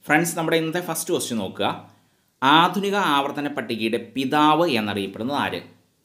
friends നമ്മുടെ ഇന്നത്തെ first question നോക്കുക ആധുനിക ആവർത്തന പട്ടികയുടെ പിതാവ് എന്നറിയപ്പെടുന്നത് ആര്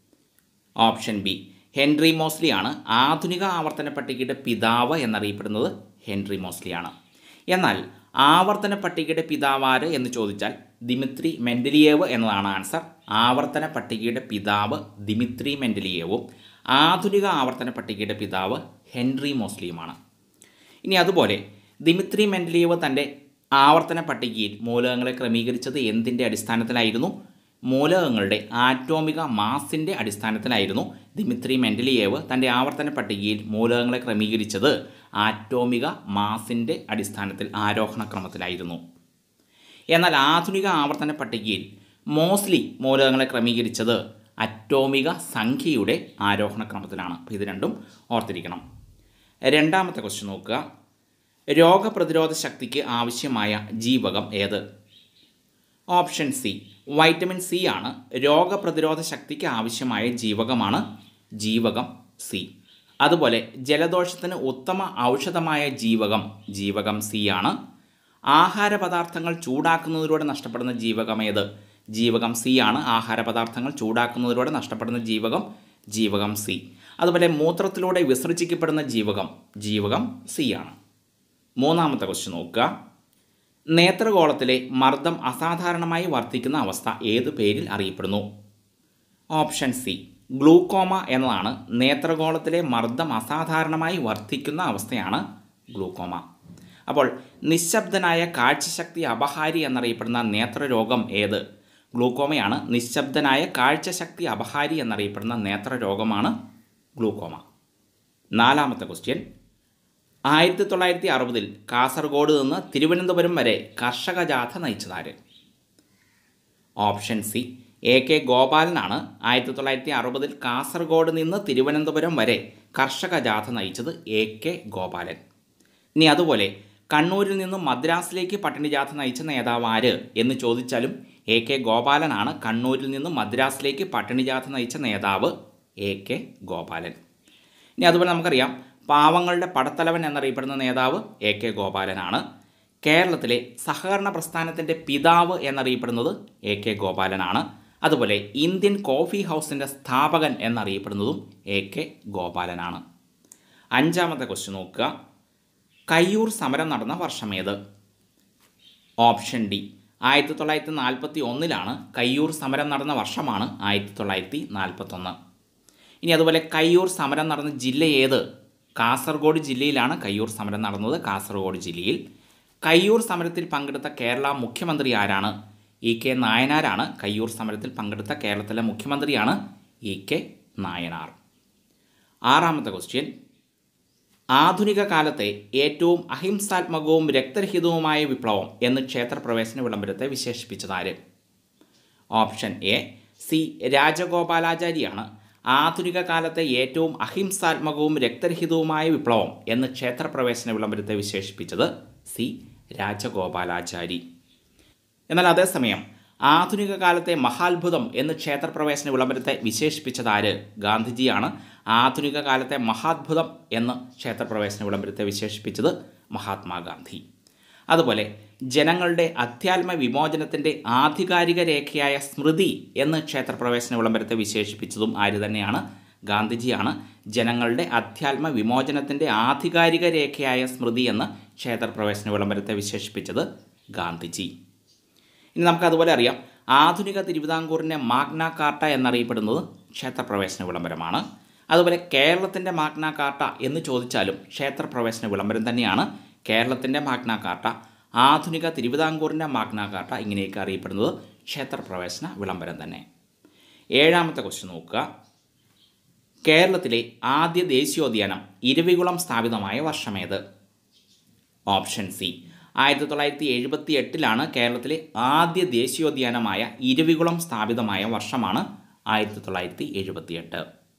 ഓപ്ഷൻ ബി ഹെൻറി മോസ്ലി ആണ് ആധുനിക ആവർത്തന പട്ടികയുടെ പിതാവ് എന്നറിയപ്പെടുന്നത് ഹെൻറി മോസ്ലി ആണ് എന്നാൽ ആവർത്തന പട്ടികയുടെ പിതാവ് ആര് എന്ന് ചോദിച്ചാൽ ദിമിത്രി മെൻഡലിയേവ് എന്നതാണ് ആൻസർ ആവർത്തന പട്ടികയുടെ പിതാവ് ദിമിത്രി മെൻഡലിയേവും ആധുനിക ആവർത്തന പട്ടികയുടെ പിതാവ് ഹെൻറി മോസ്ലിയുമാണ് ഇനി അതുപോലെ ദിമിത്രി മെൻഡലിയേവ് തൻ്റെ ആവർത്തന പട്ടികയിൽ മൂലകങ്ങളെ ക്രമീകരിച്ചത് എന്തിൻ്റെ അടിസ്ഥാനത്തിലായിരുന്നു മൂലകങ്ങളുടെ ആറ്റോമിക മാസിൻ്റെ അടിസ്ഥാനത്തിലായിരുന്നു ദിമിത്രി മെൻഡലിയേവ് തൻ്റെ ആവർത്തന പട്ടികയിൽ മൂലകങ്ങളെ ക്രമീകരിച്ചത് ആറ്റോമിക മാസിൻ്റെ അടിസ്ഥാനത്തിൽ ആരോഹണ ക്രമത്തിലായിരുന്നു എന്നാൽ ആധുനിക ആവർത്തന പട്ടികയിൽ മോസ്ലി മൂലകങ്ങളെ ക്രമീകരിച്ചത് അറ്റോമിക സംഖ്യയുടെ ആരോഹണ ക്രമത്തിലാണ് അപ്പോൾ ഇത് രണ്ടും ഓർത്തിരിക്കണം രണ്ടാമത്തെ ക്വസ്റ്റ്യൻ നോക്കുക രോഗപ്രതിരോധ ശക്തിക്ക് ആവശ്യമായ ജീവകം ഏത് ഓപ്ഷൻ സി വൈറ്റമിൻ സി ആണ് രോഗപ്രതിരോധ ശക്തിക്ക് ആവശ്യമായ ജീവകമാണ് ജീവകം സി അതുപോലെ ജലദോഷത്തിന് ഉത്തമ ഔഷധമായ ജീവകം ജീവകം സി ആണ് ആഹാര പദാർത്ഥങ്ങൾ ചൂടാക്കുന്നതിലൂടെ നഷ്ടപ്പെടുന്ന ജീവകം ഏത് ജീവകം സി ആണ് ആഹാര പദാർത്ഥങ്ങൾ ചൂടാക്കുന്നതിലൂടെ നഷ്ടപ്പെടുന്ന ജീവകം ജീവകം സി അതുപോലെ മൂത്രത്തിലൂടെ വിസർജിക്കപ്പെടുന്ന ജീവകം ജീവകം സി ആണ് മൂന്നാമത്തെ ക്വസ്റ്റ്യൻ നോക്കുക നേത്രഗോളത്തിലെ മർദ്ദം അസാധാരണമായി വർദ്ധിക്കുന്ന അവസ്ഥ ഏത് പേരിൽ അറിയപ്പെടുന്നു ഓപ്ഷൻ സി ഗ്ലൂക്കോമ എന്നതാണ് നേത്രഗോളത്തിലെ മർദ്ദം അസാധാരണമായി വർദ്ധിക്കുന്ന അവസ്ഥയാണ് ഗ്ലൂക്കോമ അപ്പോൾ നിശബ്ദനായ കാഴ്ചശക്തി അപഹാരി എന്നറിയപ്പെടുന്ന നേത്രരോഗം ഏത് ഗ്ലൂക്കോമയാണ് നിശബ്ദനായ കാഴ്ചശക്തി അപഹാരി എന്നറിയപ്പെടുന്ന നേത്രരോഗമാണ് ഗ്ലൂക്കോമ നാലാമത്തെ ക്വസ്റ്റ്യൻ ആയിരത്തി തൊള്ളായിരത്തി അറുപതിൽ കാസർഗോഡ് നിന്ന് തിരുവനന്തപുരം വരെ കർഷക ജാഥ നയിച്ചതാര് ഓപ്ഷൻ സി എ കെ ഗോപാലനാണ് ആയിരത്തി തൊള്ളായിരത്തി അറുപതിൽ കാസർഗോഡ് നിന്ന് തിരുവനന്തപുരം വരെ കർഷക ജാഥ നയിച്ചത് എ കെ ഗോപാലൻ ഇനി അതുപോലെ കണ്ണൂരിൽ നിന്നും മദ്രാസിലേക്ക് പട്ടിണി ജാഥ നയിച്ച നേതാവ് ആര് എന്ന് ചോദിച്ചാലും എ കെ ഗോപാലനാണ് കണ്ണൂരിൽ നിന്നും മദ്രാസിലേക്ക് പട്ടിണി ജാഥ നയിച്ച നേതാവ് എ കെ ഗോപാലൻ ഇനി അതുപോലെ നമുക്കറിയാം പാവങ്ങളുടെ പടത്തലവൻ എന്നറിയപ്പെടുന്ന നേതാവ് എ കെ ഗോപാലനാണ് കേരളത്തിലെ സഹകരണ പ്രസ്ഥാനത്തിൻ്റെ പിതാവ് എന്നറിയപ്പെടുന്നത് എ കെ ഗോപാലനാണ് അതുപോലെ ഇന്ത്യൻ കോഫി ഹൗസിൻ്റെ സ്ഥാപകൻ എന്നറിയപ്പെടുന്നതും എ കെ ഗോപാലനാണ് അഞ്ചാമത്തെ ക്വസ്റ്റ്യൻ നോക്കുക കയ്യൂർ സമരം നടന്ന വർഷമേത് ഓപ്ഷൻ ഡി ആയിരത്തി തൊള്ളായിരത്തി നാൽപ്പത്തി ഒന്നിലാണ് കയ്യൂർ സമരം നടന്ന വർഷമാണ് ആയിരത്തി തൊള്ളായിരത്തി നാൽപ്പത്തൊന്ന് ഇനി അതുപോലെ കയ്യൂർ സമരം നടന്ന ജില്ല ഏത് കാസർഗോഡ് ജില്ലയിലാണ് കയ്യൂർ സമരം നടന്നത് കാസർഗോഡ് ജില്ലയിൽ കയ്യൂർ സമരത്തിൽ പങ്കെടുത്ത കേരള മുഖ്യമന്ത്രി ആരാണ് ഇ കെ നായനാരാണ് കയ്യൂർ സമരത്തിൽ പങ്കെടുത്ത കേരളത്തിലെ മുഖ്യമന്ത്രിയാണ് ഇ കെ നായനാർ ആറാമത്തെ ക്വസ്റ്റ്യൻ ആധുനിക കാലത്തെ ഏറ്റവും അഹിംസാത്മകവും രക്തരഹിതവുമായ വിപ്ലവം എന്ന് ക്ഷേത്രപ്രവേശന വിളംബരത്തെ വിശേഷിപ്പിച്ചതാര് ഓപ്ഷൻ എ സി രാജഗോപാലാചാരിയാണ് ആധുനിക കാലത്തെ ഏറ്റവും അഹിംസാത്മകവും രക്തരഹിതവുമായ വിപ്ലവം എന്ന് ക്ഷേത്രപ്രവേശന വിളംബരത്തെ വിശേഷിപ്പിച്ചത് സി രാജഗോപാലാചാരി എന്നാൽ അതേസമയം ആധുനിക കാലത്തെ മഹാത്ഭുതം എന്ന് ക്ഷേത്രപ്രവേശന വിളംബരത്തെ വിശേഷിപ്പിച്ചതാര് ഗാന്ധിജിയാണ് ആധുനിക കാലത്തെ മഹാത്ഭുതം എന്ന് ക്ഷേത്രപ്രവേശന വിളംബരത്തെ വിശേഷിപ്പിച്ചത് മഹാത്മാഗാന്ധി അതുപോലെ ജനങ്ങളുടെ അധ്യാത്മ വിമോചനത്തിൻ്റെ ആധികാരിക രേഖയായ സ്മൃതി എന്ന് ക്ഷേത്രപ്രവേശന വിളംബരത്തെ വിശേഷിപ്പിച്ചതും ആര് തന്നെയാണ് ഗാന്ധിജിയാണ് ജനങ്ങളുടെ അധ്യാത്മ വിമോചനത്തിൻ്റെ ആധികാരിക രേഖയായ സ്മൃതി എന്ന് ക്ഷേത്രപ്രവേശന വിളംബരത്തെ വിശേഷിപ്പിച്ചത് ഗാന്ധിജി ഇനി നമുക്ക് അതുപോലെ അറിയാം ആധുനിക തിരുവിതാംകൂറിൻ്റെ മാഗ്ന കാർട്ട എന്നറിയപ്പെടുന്നത് ക്ഷേത്രപ്രവേശന വിളംബരമാണ് അതുപോലെ കേരളത്തിൻ്റെ മാഗ്ന കാർട്ട എന്ന് ചോദിച്ചാലും ക്ഷേത്രപ്രവേശന വിളംബരം തന്നെയാണ് കേരളത്തിൻ്റെ മാഗ്ന കാർട്ട ആധുനിക തിരുവിതാംകൂറിൻ്റെ മാഗ്ന കാർട്ട ഇങ്ങനെയൊക്കെ അറിയപ്പെടുന്നത് ക്ഷേത്രപ്രവേശന വിളംബരം തന്നെ ഏഴാമത്തെ ക്വസ്റ്റ്യൻ നോക്കുക കേരളത്തിലെ ആദ്യ ദേശീയോദ്യാനം ഇരവികുളം സ്ഥാപിതമായ വർഷമേത് ഓപ്ഷൻ സി ആയിരത്തി തൊള്ളായിരത്തി എഴുപത്തി എട്ടിലാണ് കേരളത്തിലെ ആദ്യ ദേശീയോദ്യാനമായ ഇരവികുളം സ്ഥാപിതമായ വർഷമാണ് ആയിരത്തി തൊള്ളായിരത്തി എഴുപത്തിയെട്ട്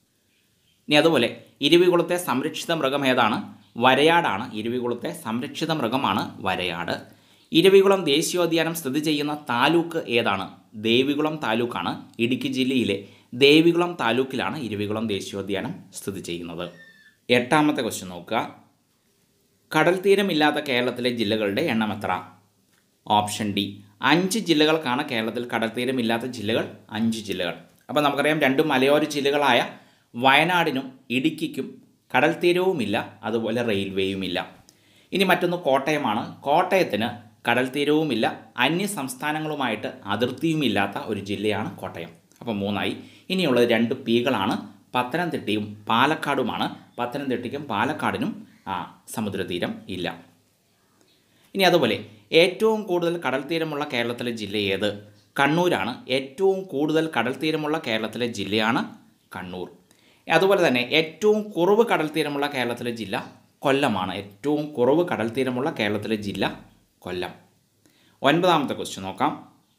ഇനി അതുപോലെ ഇരവികുളത്തെ സംരക്ഷിത മൃഗം ഏതാണ് വരയാടാണ് ഇരവികുളത്തെ സംരക്ഷിത മൃഗമാണ് വരയാട് ഇരവികുളം ദേശീയോദ്യാനം സ്ഥിതി ചെയ്യുന്ന താലൂക്ക് ഏതാണ് ദേവികുളം താലൂക്കാണ് ഇടുക്കി ജില്ലയിലെ ദേവികുളം താലൂക്കിലാണ് ഇരവികുളം ദേശീയോദ്യാനം സ്ഥിതി ചെയ്യുന്നത് എട്ടാമത്തെ ക്വസ്റ്റ്യൻ നോക്കുക കടൽ തീരമില്ലാത്ത കേരളത്തിലെ ജില്ലകളുടെ എണ്ണം എത്ര ഓപ്ഷൻ ഡി അഞ്ച് ജില്ലകൾക്കാണ് കേരളത്തിൽ കടൽത്തീരമില്ലാത്ത ജില്ലകൾ അഞ്ച് ജില്ലകൾ അപ്പോൾ നമുക്കറിയാം രണ്ട് മലയോര ജില്ലകളായ വയനാടിനും ഇടുക്കിക്കും കടൽത്തീരവുമില്ല അതുപോലെ റെയിൽവേയുമില്ല ഇനി മറ്റൊന്ന് കോട്ടയമാണ് കോട്ടയത്തിന് കടൽത്തീരവുമില്ല അന്യ സംസ്ഥാനങ്ങളുമായിട്ട് അതിർത്തിയുമില്ലാത്ത ഒരു ജില്ലയാണ് കോട്ടയം അപ്പോൾ മൂന്നായി ഇനിയുള്ളത് രണ്ട് പീകളാണ് പത്തനംതിട്ടയും പാലക്കാടുമാണ് പത്തനംതിട്ടയ്ക്കും പാലക്കാടിനും ആ, സമുദ്രതീരം ഇല്ല ഇനി അതുപോലെ ഏറ്റവും കൂടുതൽ കടൽ തീരമുള്ള കേരളത്തിലെ ജില്ല ഏത് കണ്ണൂരാണ് ഏറ്റവും കൂടുതൽ കടൽ തീരമുള്ള കേരളത്തിലെ ജില്ലയാണ് കണ്ണൂർ അതുപോലെ തന്നെ ഏറ്റവും കുറവ് കടൽ തീരമുള്ള കേരളത്തിലെ ജില്ല കൊല്ലമാണ് ഏറ്റവും കുറവ് കടൽ തീരമുള്ള കേരളത്തിലെ ജില്ല കൊല്ലം ഒൻപതാമത്തെ ക്വസ്റ്റ്യൻ നോക്കാം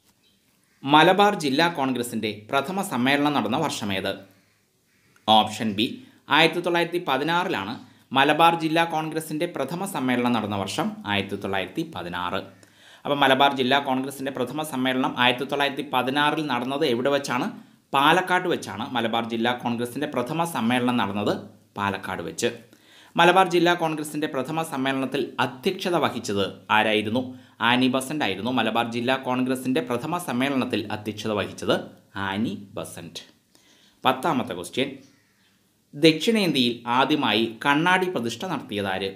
മലബാർ ജില്ലാ കോൺഗ്രസിൻ്റെ പ്രഥമ സമ്മേളനം നടന്ന വർഷമേത് ഓപ്ഷൻ ബി ആയിരത്തി തൊള്ളായിരത്തി പതിനാറിലാണ് മലബാർ ജില്ലാ കോൺഗ്രസിൻ്റെ പ്രഥമ സമ്മേളനം നടന്ന വർഷം ആയിരത്തി തൊള്ളായിരത്തി പതിനാറ് അപ്പോൾ മലബാർ ജില്ലാ കോൺഗ്രസിൻ്റെ പ്രഥമ സമ്മേളനം ആയിരത്തി തൊള്ളായിരത്തി പതിനാറിൽ നടന്നത് എവിടെ വെച്ചാണ് പാലക്കാട് വെച്ചാണ് മലബാർ ജില്ലാ കോൺഗ്രസിൻ്റെ പ്രഥമ സമ്മേളനം നടന്നത് പാലക്കാട് വെച്ച് മലബാർ ജില്ലാ കോൺഗ്രസിൻ്റെ പ്രഥമ സമ്മേളനത്തിൽ അധ്യക്ഷത വഹിച്ചത് ആരായിരുന്നു ആനി ബസന്റ് ആയിരുന്നു മലബാർ ജില്ലാ കോൺഗ്രസിൻ്റെ പ്രഥമ സമ്മേളനത്തിൽ അധ്യക്ഷത വഹിച്ചത് ആനി ബസന്റ് പത്താമത്തെ ക്വസ്റ്റ്യൻ ദക്ഷിണേന്ത്യയിൽ ആദ്യമായി കണ്ണാടി പ്രതിഷ്ഠ നടത്തിയതാര്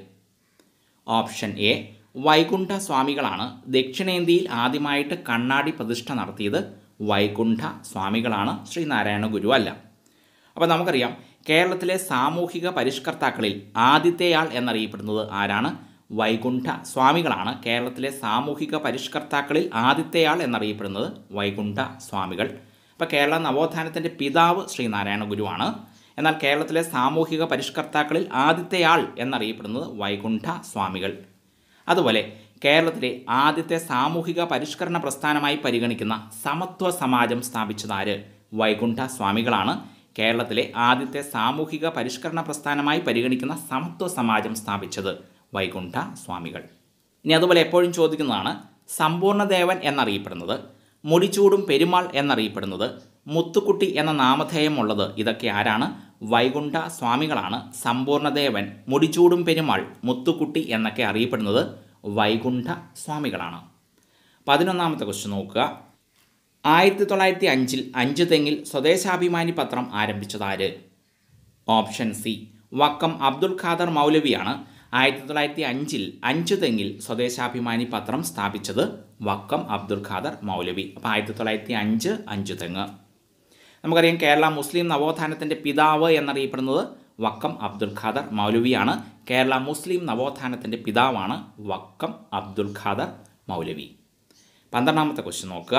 ഓപ്ഷൻ എ വൈകുണ്ഠ സ്വാമികളാണ് ദക്ഷിണേന്ത്യയിൽ ആദ്യമായിട്ട് കണ്ണാടി പ്രതിഷ്ഠ നടത്തിയത് വൈകുണ്ഠ സ്വാമികളാണ് ശ്രീനാരായണ ഗുരു അല്ല അപ്പോൾ നമുക്കറിയാം കേരളത്തിലെ സാമൂഹിക പരിഷ്കർത്താക്കളിൽ ആദ്യത്തെയാൾ എന്നറിയപ്പെടുന്നത് ആരാണ് വൈകുണ്ഠ സ്വാമികളാണ് കേരളത്തിലെ സാമൂഹിക പരിഷ്കർത്താക്കളിൽ ആദ്യത്തെയാൾ എന്നറിയപ്പെടുന്നത് വൈകുണ്ഠ സ്വാമികൾ അപ്പോൾ കേരള നവോത്ഥാനത്തിൻ്റെ പിതാവ് ശ്രീനാരായണ ഗുരുവാണ് എന്നാൽ കേരളത്തിലെ സാമൂഹിക പരിഷ്കർത്താക്കളിൽ ആദ്യത്തെയാൾ എന്നറിയപ്പെടുന്നത് വൈകുണ്ഠ സ്വാമികൾ അതുപോലെ കേരളത്തിലെ ആദ്യത്തെ സാമൂഹിക പരിഷ്കരണ പ്രസ്ഥാനമായി പരിഗണിക്കുന്ന സമത്വ സമാജം സ്ഥാപിച്ചതാര് വൈകുണ്ഠ സ്വാമികളാണ് കേരളത്തിലെ ആദ്യത്തെ സാമൂഹിക പരിഷ്കരണ പ്രസ്ഥാനമായി പരിഗണിക്കുന്ന സമത്വ സമാജം സ്ഥാപിച്ചത് വൈകുണ്ഠ സ്വാമികൾ ഇനി അതുപോലെ എപ്പോഴും ചോദിക്കുന്നതാണ് സമ്പൂർണ്ണദേവൻ എന്നറിയപ്പെടുന്നത് മുടിച്ചൂടും പെരുമാൾ എന്നറിയപ്പെടുന്നത് മുത്തുക്കുട്ടി എന്ന നാമധേയമുള്ളത് ഇതൊക്കെ ആരാണ് വൈകുണ്ഠ സ്വാമികളാണ് സമ്പൂർണ്ണദേവൻ മുടിച്ചൂടും പെരുമാൾ മുത്തുക്കുട്ടി എന്നൊക്കെ അറിയപ്പെടുന്നത് വൈകുണ്ഠ സ്വാമികളാണ് പതിനൊന്നാമത്തെ ക്വസ്റ്റ്യൻ നോക്കുക ആയിരത്തി തൊള്ളായിരത്തി അഞ്ചിൽ അഞ്ച് തെങ്ങിൽ സ്വദേശാഭിമാനി പത്രം ആരംഭിച്ചതാര് ഓപ്ഷൻ സി വക്കം അബ്ദുൽ ഖാദർ മൗലവിയാണ് ആയിരത്തി തൊള്ളായിരത്തി അഞ്ചിൽ അഞ്ച് തെങ്ങിൽ സ്വദേശാഭിമാനി പത്രം സ്ഥാപിച്ചത് വക്കം അബ്ദുൽ ഖാദർ മൗലവി അപ്പോൾ ആയിരത്തി തൊള്ളായിരത്തി അഞ്ച് അഞ്ച് തെങ്ങ് നമുക്കറിയാം കേരള മുസ്ലിം നവോത്ഥാനത്തിൻ്റെ പിതാവ് എന്നറിയപ്പെടുന്നത് വക്കം അബ്ദുൽ ഖാദർ മൗലവിയാണ് കേരള മുസ്ലിം നവോത്ഥാനത്തിൻ്റെ പിതാവാണ് വക്കം അബ്ദുൽ ഖാദർ മൗലവി പന്ത്രണ്ടാമത്തെ ക്വസ്റ്റ്യൻ നോക്കുക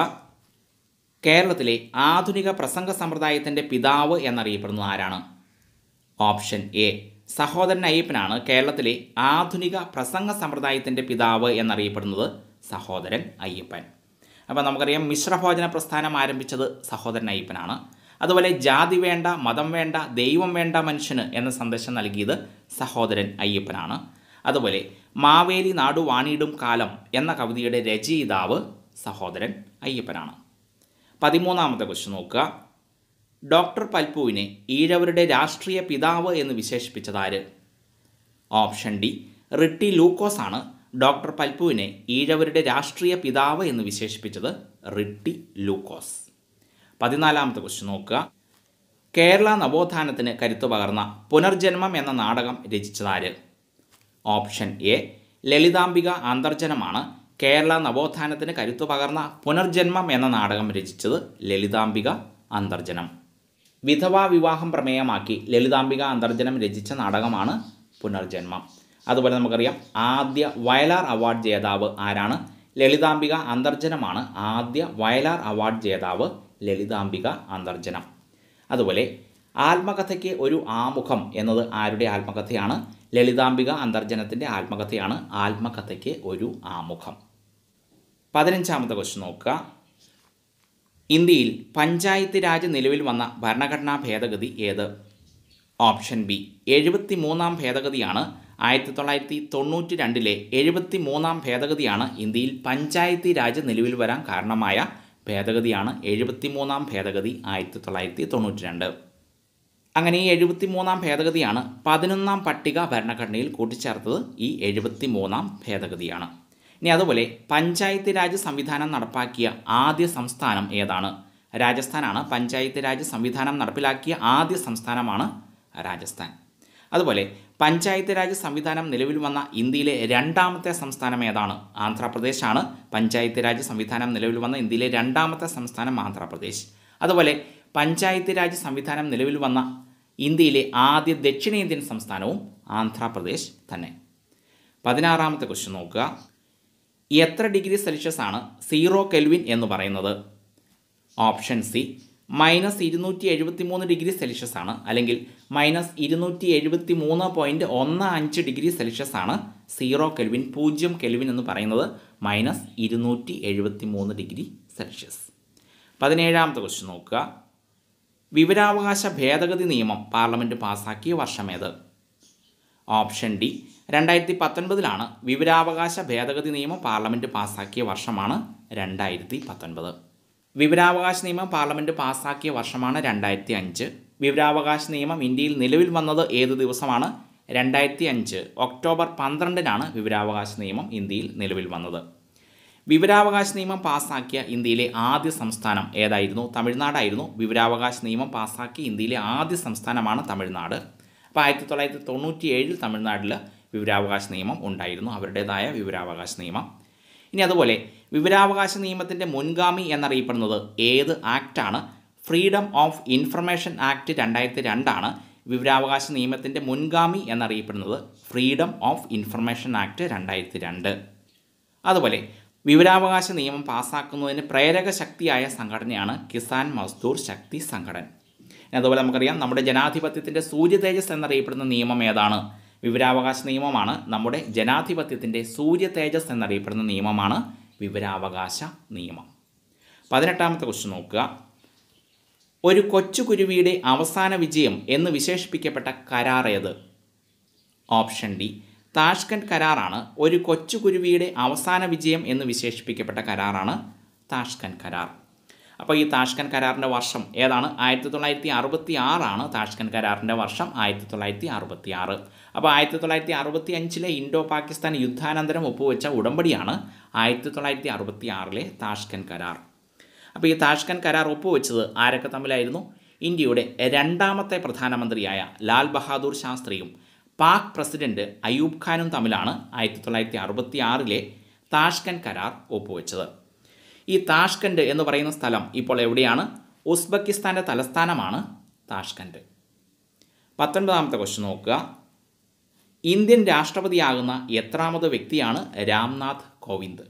കേരളത്തിലെ ആധുനിക പ്രസംഗ സമ്പ്രദായത്തിൻ്റെ പിതാവ് എന്നറിയപ്പെടുന്നത് ആരാണ് ഓപ്ഷൻ എ സഹോദരൻ അയ്യപ്പനാണ് കേരളത്തിലെ ആധുനിക പ്രസംഗ സമ്പ്രദായത്തിൻ്റെ പിതാവ് എന്നറിയപ്പെടുന്നത് സഹോദരൻ അയ്യപ്പൻ അപ്പോൾ നമുക്കറിയാം മിശ്രഭോജന പ്രസ്ഥാനം ആരംഭിച്ചത് സഹോദരൻ അയ്യപ്പനാണ് അതുപോലെ ജാതി വേണ്ട മതം വേണ്ട ദൈവം വേണ്ട മനുഷ്യന് എന്ന സന്ദേശം നൽകിയത് സഹോദരൻ അയ്യപ്പനാണ് അതുപോലെ മാവേലി നാടു വാണിയിടും കാലം എന്ന കവിതയുടെ രചയിതാവ് സഹോദരൻ അയ്യപ്പനാണ് പതിമൂന്നാമത്തെ ക്വസ്റ്റ്യൻ നോക്കുക ഡോക്ടർ പൽപ്പുവിനെ ഈഴവരുടെ രാഷ്ട്രീയ പിതാവ് എന്ന് വിശേഷിപ്പിച്ചതാര് ഓപ്ഷൻ ഡി റിട്ടി ലൂക്കോസ് ആണ് ഡോക്ടർ പൽപ്പുവിനെ ഈഴവരുടെ രാഷ്ട്രീയ പിതാവ് എന്ന് വിശേഷിപ്പിച്ചത് റിട്ടി ലൂക്കോസ് പതിനാലാമത്തെ ക്വസ്റ്റ്യൻ നോക്കുക കേരള നവോത്ഥാനത്തിന് കരുത്തു പകർന്ന പുനർജന്മം എന്ന നാടകം രചിച്ചതാര് ഓപ്ഷൻ എ ലളിതാംബിക അന്തർജനമാണ് കേരള നവോത്ഥാനത്തിന് കരുത്തു പകർന്ന പുനർജന്മം എന്ന നാടകം രചിച്ചത് ലളിതാംബിക അന്തർജനം വിധവാ വിവാഹം പ്രമേയമാക്കി ലളിതാംബിക അന്തർജനം രചിച്ച നാടകമാണ് പുനർജന്മം അതുപോലെ നമുക്കറിയാം ആദ്യ വയലാർ അവാർഡ് ജേതാവ് ആരാണ് ലളിതാംബിക അന്തർജനമാണ് ആദ്യ വയലാർ അവാർഡ് ജേതാവ് ലളിതാംബിക അന്തർജനം അതുപോലെ ആത്മകഥയ്ക്ക് ഒരു ആമുഖം എന്നത് ആരുടെ ആത്മകഥയാണ് ലളിതാംബിക അന്തർജനത്തിൻ്റെ ആത്മകഥയാണ് ആത്മകഥയ്ക്ക് ഒരു ആമുഖം പതിനഞ്ചാമത്തെ ക്വസ്റ്റ്യൻ നോക്കുക ഇന്ത്യയിൽ പഞ്ചായത്ത് രാജ് നിലവിൽ വന്ന ഭരണഘടനാ ഭേദഗതി ഏത് ഓപ്ഷൻ ബി എഴുപത്തി മൂന്നാം ഭേദഗതിയാണ് ആയിരത്തി തൊള്ളായിരത്തി തൊണ്ണൂറ്റി രണ്ടിലെ എഴുപത്തി മൂന്നാം ഭേദഗതിയാണ് ഇന്ത്യയിൽ പഞ്ചായത്ത് രാജ് നിലവിൽ വരാൻ കാരണമായ ഭേദഗതിയാണ് എഴുപത്തി മൂന്നാം ഭേദഗതി ആയിരത്തി തൊള്ളായിരത്തി തൊണ്ണൂറ്റി രണ്ട് അങ്ങനെ ഈ എഴുപത്തി മൂന്നാം ഭേദഗതിയാണ് പതിനൊന്നാം പട്ടിക ഭരണഘടനയിൽ കൂട്ടിച്ചേർത്തത് ഈ എഴുപത്തി മൂന്നാം ഭേദഗതിയാണ് ഇനി അതുപോലെ പഞ്ചായത്ത് രാജ് സംവിധാനം നടപ്പാക്കിയ ആദ്യ സംസ്ഥാനം ഏതാണ് രാജസ്ഥാനാണ് പഞ്ചായത്ത് രാജ് സംവിധാനം നടപ്പിലാക്കിയ ആദ്യ സംസ്ഥാനമാണ് രാജസ്ഥാൻ അതുപോലെ പഞ്ചായത്ത് രാജ് സംവിധാനം നിലവിൽ വന്ന ഇന്ത്യയിലെ രണ്ടാമത്തെ സംസ്ഥാനം ഏതാണ് ആന്ധ്രാപ്രദേശാണ് പഞ്ചായത്ത് രാജ് സംവിധാനം നിലവിൽ വന്ന ഇന്ത്യയിലെ രണ്ടാമത്തെ സംസ്ഥാനം ആന്ധ്രാപ്രദേശ് അതുപോലെ പഞ്ചായത്ത് രാജ് സംവിധാനം നിലവിൽ വന്ന ഇന്ത്യയിലെ ആദ്യ ദക്ഷിണേന്ത്യൻ സംസ്ഥാനവും ആന്ധ്രാപ്രദേശ് തന്നെ പതിനാറാമത്തെ ക്വസ്റ്റ്യൻ നോക്കുക എത്ര ഡിഗ്രി സെൽഷ്യസ് ആണ് സീറോ കെൽവിൻ എന്ന് പറയുന്നത് ഓപ്ഷൻ സി മൈനസ് ഇരുന്നൂറ്റി എഴുപത്തി മൂന്ന് ഡിഗ്രി സെൽഷ്യസ് ആണ് അല്ലെങ്കിൽ മൈനസ് ഇരുന്നൂറ്റി എഴുപത്തി മൂന്ന് പോയിൻറ്റ് ഒന്ന് അഞ്ച് ഡിഗ്രി സെൽഷ്യസ് ആണ് സീറോ കെൽവിൻ പൂജ്യം കെൽവിൻ എന്ന് പറയുന്നത് മൈനസ് ഇരുന്നൂറ്റി എഴുപത്തി മൂന്ന് ഡിഗ്രി സെൽഷ്യസ് പതിനേഴാമത്തെ ക്വസ്റ്റ്യൻ നോക്കുക വിവരാവകാശ ഭേദഗതി നിയമം പാർലമെൻറ്റ് പാസാക്കിയ വർഷമേത് ഓപ്ഷൻ ഡി രണ്ടായിരത്തി പത്തൊൻപതിലാണ് വിവരാവകാശ ഭേദഗതി നിയമം പാർലമെൻറ്റ് പാസാക്കിയ വർഷമാണ് രണ്ടായിരത്തി പത്തൊൻപത് വിവരാവകാശ നിയമം പാർലമെൻറ്റ് പാസാക്കിയ വർഷമാണ് രണ്ടായിരത്തി അഞ്ച് വിവരാവകാശ നിയമം ഇന്ത്യയിൽ നിലവിൽ വന്നത് ഏത് ദിവസമാണ് രണ്ടായിരത്തി അഞ്ച് ഒക്ടോബർ പന്ത്രണ്ടിനാണ് വിവരാവകാശ നിയമം ഇന്ത്യയിൽ നിലവിൽ വന്നത് വിവരാവകാശ നിയമം പാസാക്കിയ ഇന്ത്യയിലെ ആദ്യ സംസ്ഥാനം ഏതായിരുന്നു തമിഴ്നാടായിരുന്നു വിവരാവകാശ നിയമം പാസാക്കിയ ഇന്ത്യയിലെ ആദ്യ സംസ്ഥാനമാണ് തമിഴ്നാട് അപ്പോൾ ആയിരത്തി തൊള്ളായിരത്തി തൊണ്ണൂറ്റി ഏഴിൽ തമിഴ്നാട്ടിൽ വിവരാവകാശ നിയമം ഉണ്ടായിരുന്നു അവരുടേതായ വിവരാവകാശ നിയമം ഇനി അതുപോലെ വിവരാവകാശ നിയമത്തിൻ്റെ മുൻഗാമി എന്നറിയപ്പെടുന്നത് ഏത് ആക്റ്റാണ് ഫ്രീഡം ഓഫ് ഇൻഫർമേഷൻ ആക്ട് രണ്ടായിരത്തി രണ്ടാണ് വിവരാവകാശ നിയമത്തിൻ്റെ മുൻഗാമി എന്നറിയപ്പെടുന്നത് ഫ്രീഡം ഓഫ് ഇൻഫർമേഷൻ ആക്ട് രണ്ടായിരത്തി രണ്ട് അതുപോലെ വിവരാവകാശ നിയമം പാസ്സാക്കുന്നതിന് പ്രേരക ശക്തിയായ സംഘടനയാണ് കിസാൻ മസ്ദൂർ ശക്തി സംഘടന അതുപോലെ നമുക്കറിയാം നമ്മുടെ ജനാധിപത്യത്തിൻ്റെ സൂര്യ തേജസ് എന്നറിയപ്പെടുന്ന നിയമം ഏതാണ് വിവരാവകാശ നിയമമാണ് നമ്മുടെ ജനാധിപത്യത്തിൻ്റെ സൂര്യ തേജസ് എന്നറിയപ്പെടുന്ന നിയമമാണ് വിവരാവകാശ നിയമം പതിനെട്ടാമത്തെ ക്വസ്റ്റ്യൻ നോക്കുക ഒരു കൊച്ചുകുരുവിയുടെ അവസാന വിജയം എന്ന് വിശേഷിപ്പിക്കപ്പെട്ട കരാർ ഏത് ഓപ്ഷൻ ഡി താഷ്കൻഡ് കരാറാണ് ഒരു കൊച്ചുകുരുവിയുടെ അവസാന വിജയം എന്ന് വിശേഷിപ്പിക്കപ്പെട്ട കരാറാണ് താഷ്കൻഡ് കരാർ അപ്പോൾ ഈ താഷ്കൻഡ് കരാറിൻ്റെ വർഷം ഏതാണ് ആയിരത്തി തൊള്ളായിരത്തി അറുപത്തി ആറാണ് താഷ്കൻഡ് കരാറിൻ്റെ വർഷം ആയിരത്തി തൊള്ളായിരത്തി അറുപത്തി ആറ് അപ്പോൾ ആയിരത്തി തൊള്ളായിരത്തി അറുപത്തി അഞ്ചിലെ ഇൻഡോ പാകിസ്ഥാൻ യുദ്ധാനന്തരം ഒപ്പുവെച്ച ഉടമ്പടിയാണ് ആയിരത്തി തൊള്ളായിരത്തി അറുപത്തി ആറിലെ താഷ്കൻഡ് കരാർ അപ്പോൾ ഈ താഷ്കൻഡ് കരാർ ഒപ്പുവെച്ചത് ആരൊക്കെ തമ്മിലായിരുന്നു ഇന്ത്യയുടെ രണ്ടാമത്തെ പ്രധാനമന്ത്രിയായ ലാൽ ബഹാദൂർ ശാസ്ത്രിയും പാക് പ്രസിഡന്റ് അയൂബ് ഖാനും തമ്മിലാണ് ആയിരത്തി തൊള്ളായിരത്തി അറുപത്തി ആറിലെ താഷ്കൻഡ് കരാർ ഒപ്പുവെച്ചത് ഈ താഷ്കൻഡ് എന്ന് പറയുന്ന സ്ഥലം ഇപ്പോൾ എവിടെയാണ് ഉസ്ബെക്കിസ്ഥാൻ്റെ തലസ്ഥാനമാണ് താഷ്കൻഡ് പത്തൊൻപതാമത്തെ ക്വസ്റ്റ്യൻ നോക്കുക ഇന്ത്യൻ രാഷ്ട്രപതിയാകുന്ന എത്രാമത് വ്യക്തിയാണ് രാംനാഥ് കോവിന്ദ്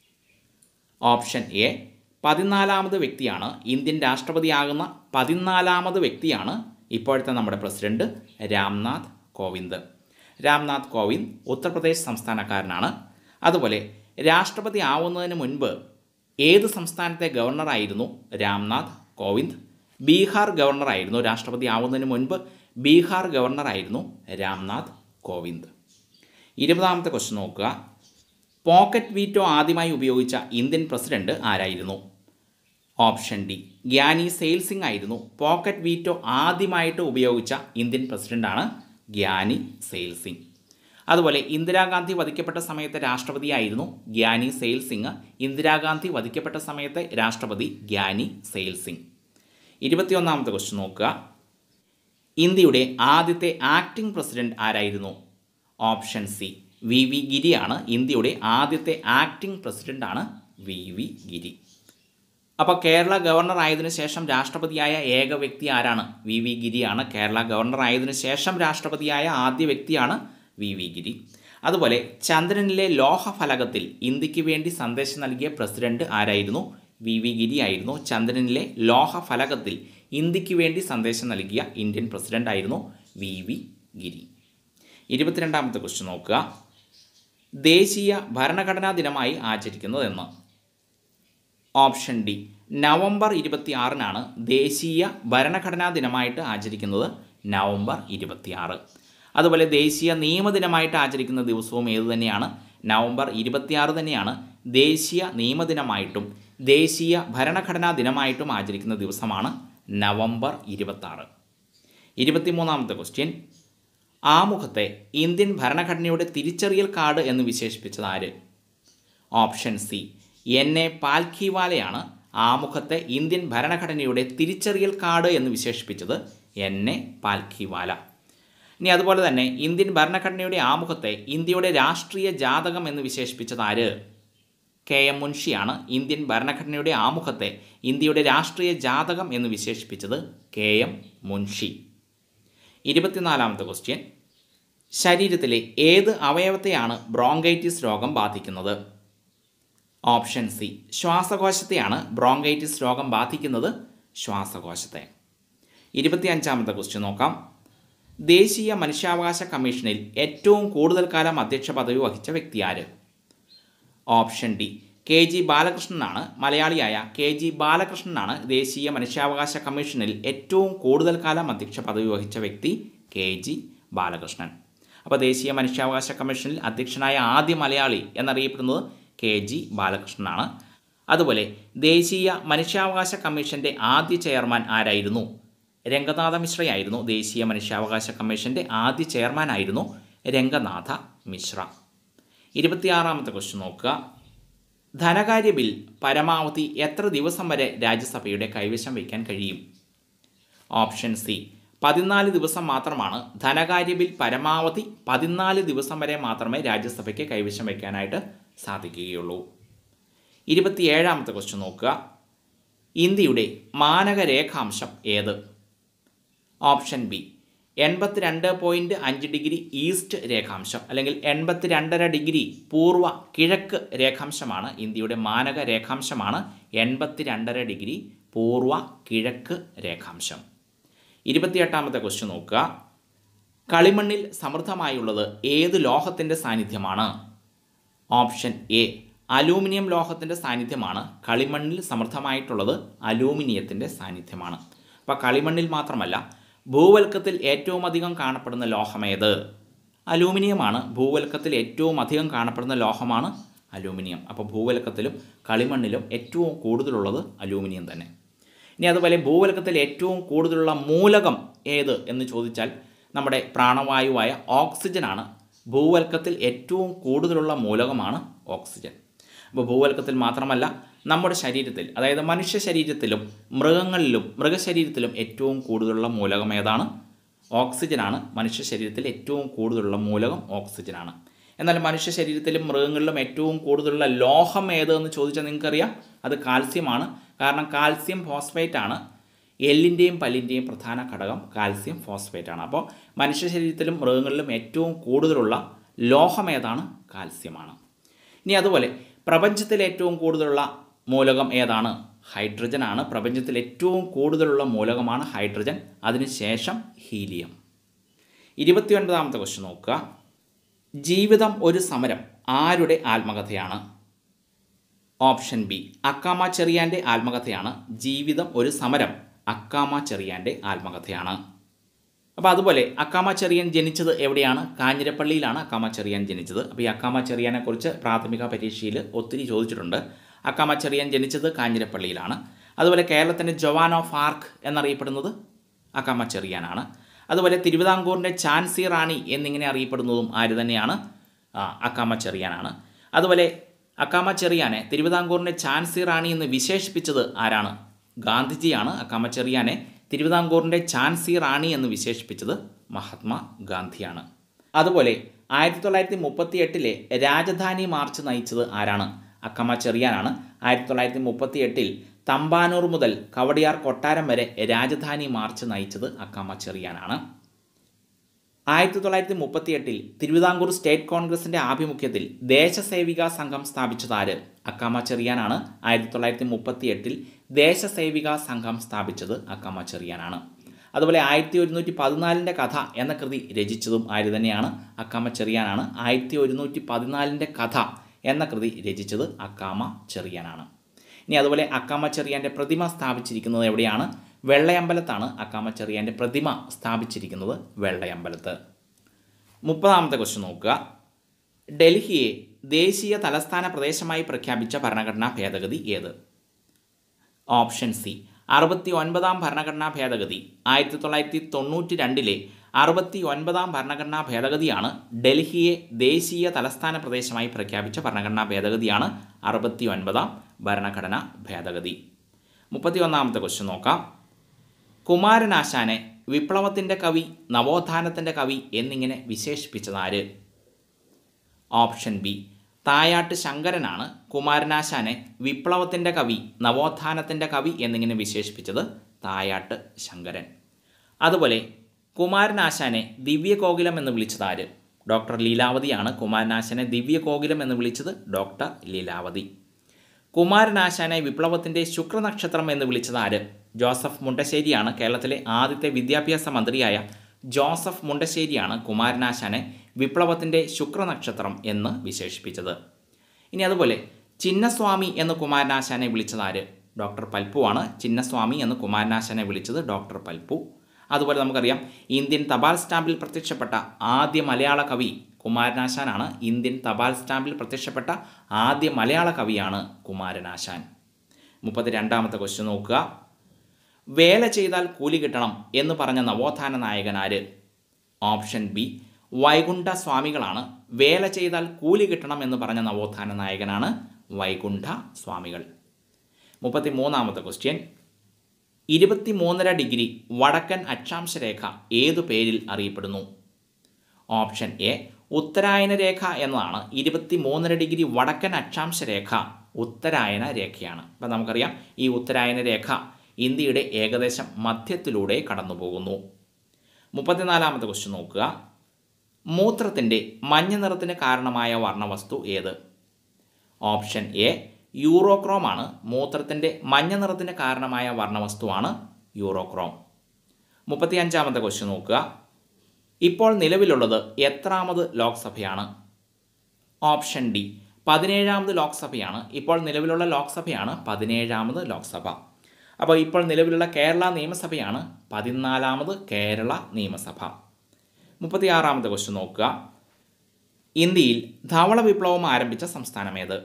ഓപ്ഷൻ എ പതിനാലാമത് വ്യക്തിയാണ് ഇന്ത്യൻ രാഷ്ട്രപതിയാകുന്ന പതിനാലാമത് വ്യക്തിയാണ് ഇപ്പോഴത്തെ നമ്മുടെ പ്രസിഡന്റ് രാംനാഥ് കോവിന്ദ് രാംനാഥ് കോവിന്ദ് ഉത്തർപ്രദേശ് സംസ്ഥാനക്കാരനാണ് അതുപോലെ രാഷ്ട്രപതി ആവുന്നതിന് മുൻപ് ഏത് സംസ്ഥാനത്തെ ഗവർണറായിരുന്നു രാംനാഥ് കോവിന്ദ് ബീഹാർ ഗവർണറായിരുന്നു രാഷ്ട്രപതി ആവുന്നതിന് മുൻപ് ബീഹാർ ഗവർണറായിരുന്നു രാംനാഥ് കോവിന്ദ് ഇരുപതാമത്തെ ക്വസ്റ്റ്യൻ നോക്കുക പോക്കറ്റ് വീറ്റോ ആദ്യമായി ഉപയോഗിച്ച ഇന്ത്യൻ പ്രസിഡന്റ് ആരായിരുന്നു ഓപ്ഷൻ ഡി ഗ്യാനി സെയിൽ സിംഗ് ആയിരുന്നു പോക്കറ്റ് വീറ്റോ ആദ്യമായിട്ട് ഉപയോഗിച്ച ഇന്ത്യൻ പ്രസിഡന്റാണ് ഗ്യാനി സെയിൽ സിംഗ് അതുപോലെ ഇന്ദിരാഗാന്ധി വധിക്കപ്പെട്ട സമയത്തെ രാഷ്ട്രപതിയായിരുന്നു ഗ്യാനി സെയിൽ സിംഗ് ഇന്ദിരാഗാന്ധി വധിക്കപ്പെട്ട സമയത്തെ രാഷ്ട്രപതി ഗ്യാനി സെയിൽ സിംഗ് ഇരുപത്തിയൊന്നാമത്തെ ക്വസ്റ്റ്യൻ നോക്കുക ഇന്ത്യയുടെ ആദ്യത്തെ ആക്ടിംഗ് പ്രസിഡന്റ് ആരായിരുന്നു ഓപ്ഷൻ സി വി വി ഗിരിയാണ് ഇന്ത്യയുടെ ആദ്യത്തെ ആക്ടിംഗ് പ്രസിഡന്റാണ് വി വി ഗിരി അപ്പോൾ കേരള ഗവർണർ ആയതിനു ശേഷം രാഷ്ട്രപതിയായ ഏക വ്യക്തി ആരാണ് വി വി ഗിരിയാണ് കേരള ഗവർണർ ആയതിനു ശേഷം രാഷ്ട്രപതിയായ ആദ്യ വ്യക്തിയാണ് വി വി ഗിരി അതുപോലെ ചന്ദ്രനിലെ ലോഹഫലകത്തിൽ ഇന്ത്യക്ക് വേണ്ടി സന്ദേശം നൽകിയ പ്രസിഡന്റ് ആരായിരുന്നു വി വി ഗിരി ആയിരുന്നു ചന്ദ്രനിലെ ലോഹഫലകത്തിൽ ഇന്ത്യക്ക് വേണ്ടി സന്ദേശം നൽകിയ ഇന്ത്യൻ പ്രസിഡന്റ് ആയിരുന്നു വി വി ഗിരി ഇരുപത്തിരണ്ടാമത്തെ ക്വസ്റ്റ്യൻ നോക്കുക ദേശീയ ഭരണഘടനാ ദിനമായി ആചരിക്കുന്നതെന്ന് ഓപ്ഷൻ ഡി നവംബർ ഇരുപത്തി ആറിനാണ് ദേശീയ ഭരണഘടനാ ദിനമായിട്ട് ആചരിക്കുന്നത് നവംബർ ഇരുപത്തിയാറ് അതുപോലെ ദേശീയ നിയമദിനമായിട്ട് ആചരിക്കുന്ന ദിവസവും ഏത് തന്നെയാണ് നവംബർ ഇരുപത്തിയാറ് തന്നെയാണ് ദേശീയ നിയമദിനമായിട്ടും ദേശീയ ഭരണഘടനാ ദിനമായിട്ടും ആചരിക്കുന്ന ദിവസമാണ് നവംബർ ഇരുപത്താറ് ഇരുപത്തിമൂന്നാമത്തെ ക്വസ്റ്റ്യൻ ആമുഖത്തെ ഇന്ത്യൻ ഭരണഘടനയുടെ തിരിച്ചറിയൽ കാർഡ് എന്ന് വിശേഷിപ്പിച്ചത് ആര് ഓപ്ഷൻ സി എൻ എ പാൽഖിവാലയാണ് ആമുഖത്തെ ഇന്ത്യൻ ഭരണഘടനയുടെ തിരിച്ചറിയൽ കാർഡ് എന്ന് വിശേഷിപ്പിച്ചത് എൻ എ പാൽഖിവാല ഇനി അതുപോലെ തന്നെ ഇന്ത്യൻ ഭരണഘടനയുടെ ആമുഖത്തെ ഇന്ത്യയുടെ രാഷ്ട്രീയ ജാതകം എന്ന് വിശേഷിപ്പിച്ചത് ആര് കെ എം മുൻഷിയാണ് ഇന്ത്യൻ ഭരണഘടനയുടെ ആമുഖത്തെ ഇന്ത്യയുടെ രാഷ്ട്രീയ ജാതകം എന്ന് വിശേഷിപ്പിച്ചത് കെ എം മുൻഷി ഇരുപത്തിനാലാമത്തെ ക്വസ്റ്റ്യൻ ശരീരത്തിലെ ഏത് അവയവത്തെയാണ് ബ്രോങ്കൈറ്റിസ് രോഗം ബാധിക്കുന്നത് ഓപ്ഷൻ സി ശ്വാസകോശത്തെയാണ് ബ്രോങ്കൈറ്റിസ് രോഗം ബാധിക്കുന്നത് ശ്വാസകോശത്തെ ഇരുപത്തിയഞ്ചാമത്തെ ക്വസ്റ്റ്യൻ നോക്കാം ദേശീയ മനുഷ്യാവകാശ കമ്മീഷനിൽ ഏറ്റവും കൂടുതൽ കാലം അധ്യക്ഷ പദവി വഹിച്ച വ്യക്തി ആര് ഓപ്ഷൻ ഡി കെ ജി ബാലകൃഷ്ണനാണ് മലയാളിയായ കെ ജി ബാലകൃഷ്ണനാണ് ദേശീയ മനുഷ്യാവകാശ കമ്മീഷനിൽ ഏറ്റവും കൂടുതൽ കാലം അധ്യക്ഷ പദവി വഹിച്ച വ്യക്തി കെ ജി ബാലകൃഷ്ണൻ അപ്പോൾ ദേശീയ മനുഷ്യാവകാശ കമ്മീഷനിൽ അധ്യക്ഷനായ ആദ്യ മലയാളി എന്നറിയപ്പെടുന്നത് കെ ജി ബാലകൃഷ്ണനാണ് അതുപോലെ ദേശീയ മനുഷ്യാവകാശ കമ്മീഷൻ്റെ ആദ്യ ചെയർമാൻ ആരായിരുന്നു രംഗനാഥ മിശ്രയായിരുന്നു ദേശീയ മനുഷ്യാവകാശ കമ്മീഷൻ്റെ ആദ്യ ചെയർമാനായിരുന്നു രംഗനാഥ മിശ്ര ഇരുപത്തിയാറാമത്തെ ക്വസ്റ്റ്യൻ നോക്കുക ധനകാര്യ ബിൽ പരമാവധി എത്ര ദിവസം വരെ രാജ്യസഭയുടെ കൈവശം വയ്ക്കാൻ കഴിയും ഓപ്ഷൻ സി പതിനാല് ദിവസം മാത്രമാണ് ധനകാര്യ ബിൽ പരമാവധി പതിനാല് ദിവസം വരെ മാത്രമേ രാജ്യസഭയ്ക്ക് കൈവശം വയ്ക്കാനായിട്ട് സാധിക്കുകയുള്ളൂ ഇരുപത്തിയേഴാമത്തെ ക്വസ്റ്റ്യൻ നോക്കുക ഇന്ത്യയുടെ മാനക രേഖാംശം ഏത് ഓപ്ഷൻ ബി എൺപത്തിരണ്ട് പോയിൻറ്റ് അഞ്ച് ഡിഗ്രി ഈസ്റ്റ് രേഖാംശം അല്ലെങ്കിൽ എൺപത്തിരണ്ടര ഡിഗ്രി പൂർവ്വ കിഴക്ക് രേഖാംശമാണ് ഇന്ത്യയുടെ മാനക രേഖാംശമാണ് എൺപത്തിരണ്ടര ഡിഗ്രി പൂർവ്വ കിഴക്ക് രേഖാംശം ഇരുപത്തിയെട്ടാമത്തെ ക്വസ്റ്റ്യൻ നോക്കുക കളിമണ്ണിൽ സമൃദ്ധമായുള്ളത് ഏത് ലോഹത്തിൻ്റെ സാന്നിധ്യമാണ് ഓപ്ഷൻ എ അലൂമിനിയം ലോഹത്തിൻ്റെ സാന്നിധ്യമാണ് കളിമണ്ണിൽ സമൃദ്ധമായിട്ടുള്ളത് അലൂമിനിയത്തിൻ്റെ സാന്നിധ്യമാണ് അപ്പോൾ കളിമണ്ണിൽ മാത്രമല്ല ഭൂവൽക്കത്തിൽ ഏറ്റവും അധികം കാണപ്പെടുന്ന ലോഹമേത് അലൂമിനിയമാണ് ഭൂവൽക്കത്തിൽ ഏറ്റവും അധികം കാണപ്പെടുന്ന ലോഹമാണ് അലൂമിനിയം അപ്പോൾ ഭൂവൽക്കത്തിലും കളിമണ്ണിലും ഏറ്റവും കൂടുതലുള്ളത് അലൂമിനിയം തന്നെ ഇനി അതുപോലെ ഭൂവൽക്കത്തിൽ ഏറ്റവും കൂടുതലുള്ള മൂലകം ഏത് എന്ന് ചോദിച്ചാൽ നമ്മുടെ പ്രാണവായുവായ ഓക്സിജനാണ് ഭൂവൽക്കത്തിൽ ഏറ്റവും കൂടുതലുള്ള മൂലകമാണ് ഓക്സിജൻ അപ്പോൾ ഭൂവൽക്കത്തിൽ മാത്രമല്ല നമ്മുടെ ശരീരത്തിൽ അതായത് മനുഷ്യ ശരീരത്തിലും മൃഗങ്ങളിലും മൃഗശരീരത്തിലും ഏറ്റവും കൂടുതലുള്ള മൂലകം ഏതാണ് ഓക്സിജനാണ് മനുഷ്യ ശരീരത്തിൽ ഏറ്റവും കൂടുതലുള്ള മൂലകം ഓക്സിജനാണ് എന്നാൽ മനുഷ്യ ശരീരത്തിലും മൃഗങ്ങളിലും ഏറ്റവും കൂടുതലുള്ള ലോഹം ഏത് എന്ന് ചോദിച്ചാൽ നിങ്ങൾക്കറിയാം അത് കാൽസ്യമാണ് കാരണം കാൽസ്യം ഫോസ്ഫേറ്റ് ആണ് എല്ലിൻ്റെയും പല്ലിൻ്റെയും പ്രധാന ഘടകം കാൽസ്യം ഫോസ്ഫേറ്റ് ആണ് അപ്പോൾ മനുഷ്യ ശരീരത്തിലും മൃഗങ്ങളിലും ഏറ്റവും കൂടുതലുള്ള ലോഹം ഏതാണ് കാൽസ്യമാണ് ഇനി അതുപോലെ പ്രപഞ്ചത്തിൽ ഏറ്റവും കൂടുതലുള്ള മൂലകം ഏതാണ് ഹൈഡ്രജൻ ആണ് പ്രപഞ്ചത്തിൽ ഏറ്റവും കൂടുതലുള്ള മൂലകമാണ് ഹൈഡ്രജൻ അതിനുശേഷം ഹീലിയം ഇരുപത്തിയൊൻപതാമത്തെ ക്വസ്റ്റ്യൻ നോക്കുക ജീവിതം ഒരു സമരം ആരുടെ ആത്മകഥയാണ് ഓപ്ഷൻ ബി അക്കാമ ചെറിയാൻ്റെ ആത്മകഥയാണ് ജീവിതം ഒരു സമരം അക്കാമ ചെറിയാൻ്റെ ആത്മകഥയാണ് അപ്പോൾ അതുപോലെ അക്കാമ ചെറിയൻ ജനിച്ചത് എവിടെയാണ് കാഞ്ഞിരപ്പള്ളിയിലാണ് അക്കാമ ചെറിയാൻ ജനിച്ചത് അപ്പോൾ ഈ അക്കാമ ചെറിയാനെക്കുറിച്ച് പ്രാഥമിക പരീക്ഷയിൽ ഒത്തിരി ചോദിച്ചിട്ടുണ്ട് അക്കാമ ചെറിയാൻ ജനിച്ചത് കാഞ്ഞിരപ്പള്ളിയിലാണ് അതുപോലെ കേരളത്തിൻ്റെ ജവാൻ ഓഫ് ആർക്ക് എന്നറിയപ്പെടുന്നത് അക്കാമ ചെറിയാനാണ് അതുപോലെ തിരുവിതാംകൂറിൻ്റെ ചാൻസി റാണി എന്നിങ്ങനെ അറിയപ്പെടുന്നതും ആര് തന്നെയാണ് ആ, അക്കാമ ചെറിയാനാണ് അതുപോലെ അക്കാമ ചെറിയാനെ തിരുവിതാംകൂറിൻ്റെ ചാൻസി റാണി എന്ന് വിശേഷിപ്പിച്ചത് ആരാണ് ഗാന്ധിജിയാണ് അക്കാമ ചെറിയാനെ തിരുവിതാംകൂറിൻ്റെ ചാൻസി റാണി എന്ന് വിശേഷിപ്പിച്ചത് മഹാത്മാ ഗാന്ധിയാണ് അതുപോലെ ആയിരത്തി തൊള്ളായിരത്തി മുപ്പത്തി എട്ടിലെ രാജധാനി മാർച്ച് നയിച്ചത് ആരാണ് അക്കമ്മ ചെറിയാനാണ് ആയിരത്തി തൊള്ളായിരത്തി മുപ്പത്തി എട്ടിൽ തമ്പാനൂർ മുതൽ കവടിയാർ കൊട്ടാരം വരെ രാജധാനി മാർച്ച് നയിച്ചത് അക്കമ്മ ചെറിയാനാണ് ആയിരത്തി തൊള്ളായിരത്തി മുപ്പത്തി എട്ടിൽ തിരുവിതാംകൂർ സ്റ്റേറ്റ് കോൺഗ്രസിൻ്റെ ആഭിമുഖ്യത്തിൽ ദേശസേവിക സംഘം സ്ഥാപിച്ചത് ആര് അക്കാമ ചെറിയാനാണ് ആയിരത്തി തൊള്ളായിരത്തി മുപ്പത്തി എട്ടിൽ ദേശസേവിക സംഘം സ്ഥാപിച്ചത് അക്കാമ ചെറിയാനാണ് അതുപോലെ ആയിരത്തി ഒരുന്നൂറ്റി പതിനാലിൻ്റെ കഥ എന്ന കൃതി രചിച്ചതും ആര് തന്നെയാണ് അക്കാമ ചെറിയാനാണ് ആയിരത്തി ഒരുന്നൂറ്റി പതിനാലിൻ്റെ കഥ എന്ന കൃതി രചിച്ചത് അക്കാമ ചെറിയാനാണ് ഇനി അതുപോലെ അക്കാമ ചെറിയാൻ്റെ പ്രതിമ സ്ഥാപിച്ചിരിക്കുന്നത് എവിടെയാണ് വെള്ളയമ്പലത്താണ് അക്കാമ ചെറിയാൻ്റെ പ്രതിമ സ്ഥാപിച്ചിരിക്കുന്നത് വെള്ളയമ്പലത്ത് മുപ്പതാമത്തെ ക്വസ്റ്റ്യൻ നോക്കുക ഡൽഹിയെ ദേശീയ തലസ്ഥാന പ്രദേശമായി പ്രഖ്യാപിച്ച ഭരണഘടനാ ഭേദഗതി ഏത് ഓപ്ഷൻ സി അറുപത്തി ഒൻപതാം ഭരണഘടനാ ഭേദഗതി ആയിരത്തി തൊള്ളായിരത്തി തൊണ്ണൂറ്റി രണ്ടിലെ അറുപത്തി ഒൻപതാം ഭരണഘടനാ ഭേദഗതിയാണ് ഡൽഹിയെ ദേശീയ തലസ്ഥാന പ്രദേശമായി പ്രഖ്യാപിച്ച ഭരണഘടനാ ഭേദഗതിയാണ് അറുപത്തി ഒൻപതാം ഭരണഘടനാ ഭേദഗതി മുപ്പത്തി ഒന്നാമത്തെ ക്വസ്റ്റ്യൻ നോക്കാം കുമാരനാശാനെ വിപ്ലവത്തിൻ്റെ കവി നവോത്ഥാനത്തിൻ്റെ കവി എന്നിങ്ങനെ വിശേഷിപ്പിച്ചതാര് ഓപ്ഷൻ ബി തായാട്ട് ശങ്കരനാണ് കുമാരനാശാനെ വിപ്ലവത്തിൻ്റെ കവി നവോത്ഥാനത്തിൻ്റെ കവി എന്നിങ്ങനെ വിശേഷിപ്പിച്ചത് തായാട്ട് ശങ്കരൻ അതുപോലെ കുമാരനാശാനെ ദിവ്യകോകിലം എന്ന് വിളിച്ചതാര് ഡോക്ടർ ലീലാവതിയാണ് കുമാരനാശാനെ ദിവ്യകോകിലം എന്ന് വിളിച്ചത് ഡോക്ടർ ലീലാവതി കുമാരനാശാനെ വിപ്ലവത്തിൻ്റെ ശുക്രനക്ഷത്രം എന്ന് വിളിച്ചത് ആര് ജോസഫ് മുണ്ടശ്ശേരിയാണ് കേരളത്തിലെ ആദ്യത്തെ വിദ്യാഭ്യാസ മന്ത്രിയായ ജോസഫ് മുണ്ടശ്ശേരിയാണ് കുമാരനാശാനെ വിപ്ലവത്തിൻ്റെ ശുക്രനക്ഷത്രം എന്ന് വിശേഷിപ്പിച്ചത് ഇനി അതുപോലെ ചിന്നസ്വാമി എന്ന് കുമാരനാശാനെ വിളിച്ചത് ആര് ഡോക്ടർ പൽപ്പുവാണ് ചിന്നസ്വാമി എന്ന് കുമാരനാശാനെ വിളിച്ചത് ഡോക്ടർ പൽപ്പു അതുപോലെ നമുക്കറിയാം ഇന്ത്യൻ തപാൽ സ്റ്റാമ്പിൽ പ്രത്യക്ഷപ്പെട്ട ആദ്യ മലയാള കവി കുമാരനാശാനാണ് ഇന്ത്യൻ തപാൽ സ്റ്റാമ്പിൽ പ്രത്യക്ഷപ്പെട്ട ആദ്യ മലയാള കവിയാണ് കുമാരനാശാൻ മുപ്പത്തി രണ്ടാമത്തെ ക്വസ്റ്റ്യൻ നോക്കുക വേല ചെയ്താൽ കൂലി കിട്ടണം എന്ന് പറഞ്ഞ നവോത്ഥാന നായകൻ ആര് ഓപ്ഷൻ ബി വൈകുണ്ഠ സ്വാമികളാണ് വേല ചെയ്താൽ കൂലി കിട്ടണം എന്ന് പറഞ്ഞ നവോത്ഥാന നായകനാണ് വൈകുണ്ഠ സ്വാമികൾ മുപ്പത്തി മൂന്നാമത്തെ ക്വസ്റ്റ്യൻ ഇരുപത്തി മൂന്നര ഡിഗ്രി വടക്കൻ അക്ഷാംശ രേഖ ഏതു പേരിൽ അറിയപ്പെടുന്നു ഓപ്ഷൻ എ ഉത്തരായന രേഖ എന്നതാണ് ഇരുപത്തി മൂന്നര ഡിഗ്രി വടക്കൻ അക്ഷാംശ രേഖ ഉത്തരായന രേഖയാണ് അപ്പം നമുക്കറിയാം ഈ ഉത്തരായന രേഖ ഇന്ത്യയുടെ ഏകദേശം മധ്യത്തിലൂടെ കടന്നു പോകുന്നു മുപ്പത്തിനാലാമത്തെ ക്വസ്റ്റ്യൻ നോക്കുക മൂത്രത്തിൻ്റെ മഞ്ഞ നിറത്തിന് കാരണമായ വർണ്ണവസ്തു ഏത് ഓപ്ഷൻ എ യൂറോക്രോമാണ് മൂത്രത്തിൻ്റെ മഞ്ഞ നിറത്തിന് കാരണമായ വർണ്ണവസ്തുവാണ് യൂറോക്രോം മുപ്പത്തി അഞ്ചാമത്തെ ക്വസ്റ്റ്യൻ നോക്കുക ഇപ്പോൾ നിലവിലുള്ളത് എത്രാമത് ലോക്സഭയാണ് ഓപ്ഷൻ ഡി പതിനേഴാമത് ലോക്സഭയാണ് ഇപ്പോൾ നിലവിലുള്ള ലോക്സഭയാണ് പതിനേഴാമത് ലോക്സഭ അപ്പോൾ ഇപ്പോൾ നിലവിലുള്ള കേരള നിയമസഭയാണ് പതിനാലാമത് കേരള നിയമസഭ മുപ്പത്തിയാറാമത്തെ ക്വസ്റ്റ്യൻ നോക്കുക ഇന്ത്യയിൽ ധവള വിപ്ലവം ആരംഭിച്ച സംസ്ഥാനം ഏത്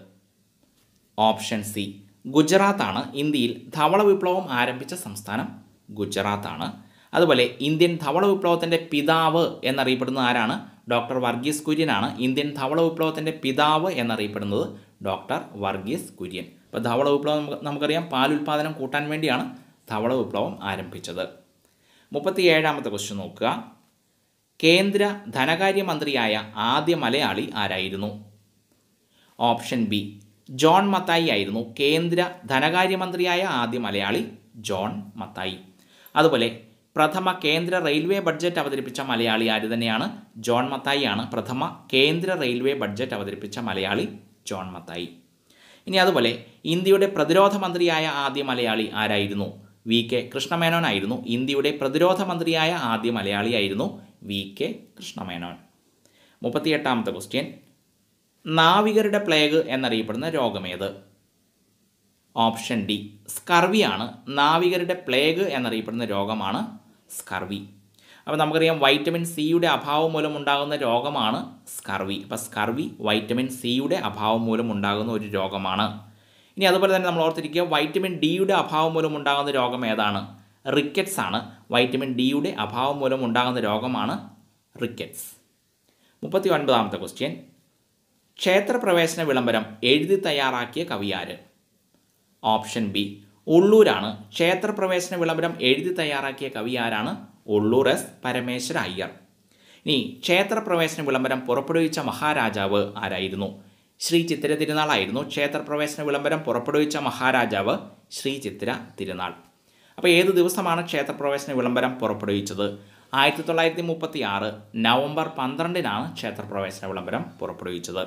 ഓപ്ഷൻ സി ഗുജറാത്താണ് ഇന്ത്യയിൽ ധവള വിപ്ലവം ആരംഭിച്ച സംസ്ഥാനം ഗുജറാത്താണ് അതുപോലെ ഇന്ത്യൻ ധവള വിപ്ലവത്തിൻ്റെ പിതാവ് എന്നറിയപ്പെടുന്ന ആരാണ് ഡോക്ടർ വർഗീസ് കുര്യനാണ് ഇന്ത്യൻ ധവള വിപ്ലവത്തിൻ്റെ പിതാവ് എന്നറിയപ്പെടുന്നത് ഡോക്ടർ വർഗീസ് കുര്യൻ ഇപ്പോൾ ധവള വിപ്ലവം നമുക്ക് നമുക്കറിയാം പാലുൽപാദനം കൂട്ടാൻ വേണ്ടിയാണ് ധവള വിപ്ലവം ആരംഭിച്ചത് മുപ്പത്തി ഏഴാമത്തെ ക്വസ്റ്റ്യൻ നോക്കുക കേന്ദ്ര ധനകാര്യമന്ത്രിയായ ആദ്യ മലയാളി ആരായിരുന്നു ഓപ്ഷൻ ബി ജോൺ മത്തായി ആയിരുന്നു കേന്ദ്ര ധനകാര്യമന്ത്രിയായ ആദ്യ മലയാളി ജോൺ മത്തായി അതുപോലെ പ്രഥമ കേന്ദ്ര റെയിൽവേ ബഡ്ജറ്റ് അവതരിപ്പിച്ച മലയാളി ആര് തന്നെയാണ് ജോൺ മത്തായിയാണ് പ്രഥമ കേന്ദ്ര റെയിൽവേ ബഡ്ജറ്റ് അവതരിപ്പിച്ച മലയാളി ജോൺ മത്തായി ഇനി അതുപോലെ ഇന്ത്യയുടെ പ്രതിരോധ മന്ത്രിയായ ആദ്യ മലയാളി ആരായിരുന്നു വി കെ കൃഷ്ണമേനോനായിരുന്നു ഇന്ത്യയുടെ പ്രതിരോധ മന്ത്രിയായ ആദ്യ മലയാളിയായിരുന്നു വി കെ കൃഷ്ണമേനോൻ മുപ്പത്തിയെട്ടാമത്തെ ക്വസ്റ്റ്യൻ നാവികരുടെ പ്ലേഗ് എന്നറിയപ്പെടുന്ന രോഗമേത് ഓപ്ഷൻ ഡി സ്കർവിയാണ് നാവികരുടെ പ്ലേഗ് എന്നറിയപ്പെടുന്ന രോഗമാണ് സ്കർവി അപ്പോൾ നമുക്കറിയാം വൈറ്റമിൻ സിയുടെ അഭാവം മൂലം ഉണ്ടാകുന്ന രോഗമാണ് സ്കർവി അപ്പോൾ സ്കർവി വൈറ്റമിൻ സിയുടെ അഭാവം മൂലം ഉണ്ടാകുന്ന ഒരു രോഗമാണ് ഇനി അതുപോലെ തന്നെ നമ്മൾ ഓർത്തിരിക്കുക വൈറ്റമിൻ ഡിയുടെ അഭാവം മൂലം ഉണ്ടാകുന്ന രോഗം ഏതാണ് റിക്കറ്റ്സ് ആണ് വൈറ്റമിൻ ഡിയുടെ അഭാവം മൂലം ഉണ്ടാകുന്ന രോഗമാണ് റിക്കറ്റ്സ് മുപ്പത്തി ഒൻപതാമത്തെ ക്വസ്റ്റ്യൻ ക്ഷേത്രപ്രവേശന വിളംബരം എഴുതി തയ്യാറാക്കിയ കവിയാര് ഓപ്ഷൻ ബി ഉള്ളൂരാണ് ക്ഷേത്രപ്രവേശന വിളംബരം എഴുതി തയ്യാറാക്കിയ കവി ആരാണ് ഉള്ളൂർ എസ് പരമേശ്വര അയ്യർ ഇനി ക്ഷേത്രപ്രവേശന വിളംബരം പുറപ്പെടുവിച്ച മഹാരാജാവ് ആരായിരുന്നു ശ്രീ ചിത്തിര തിരുനാളായിരുന്നു ക്ഷേത്രപ്രവേശന വിളംബരം പുറപ്പെടുവിച്ച മഹാരാജാവ് ശ്രീ ചിത്തിര തിരുനാൾ അപ്പോൾ ഏത് ദിവസമാണ് ക്ഷേത്രപ്രവേശന വിളംബരം പുറപ്പെടുവിച്ചത് ആയിരത്തി തൊള്ളായിരത്തി മുപ്പത്തി ആറ് നവംബർ പന്ത്രണ്ടിനാണ് ക്ഷേത്രപ്രവേശന വിളംബരം പുറപ്പെടുവിച്ചത്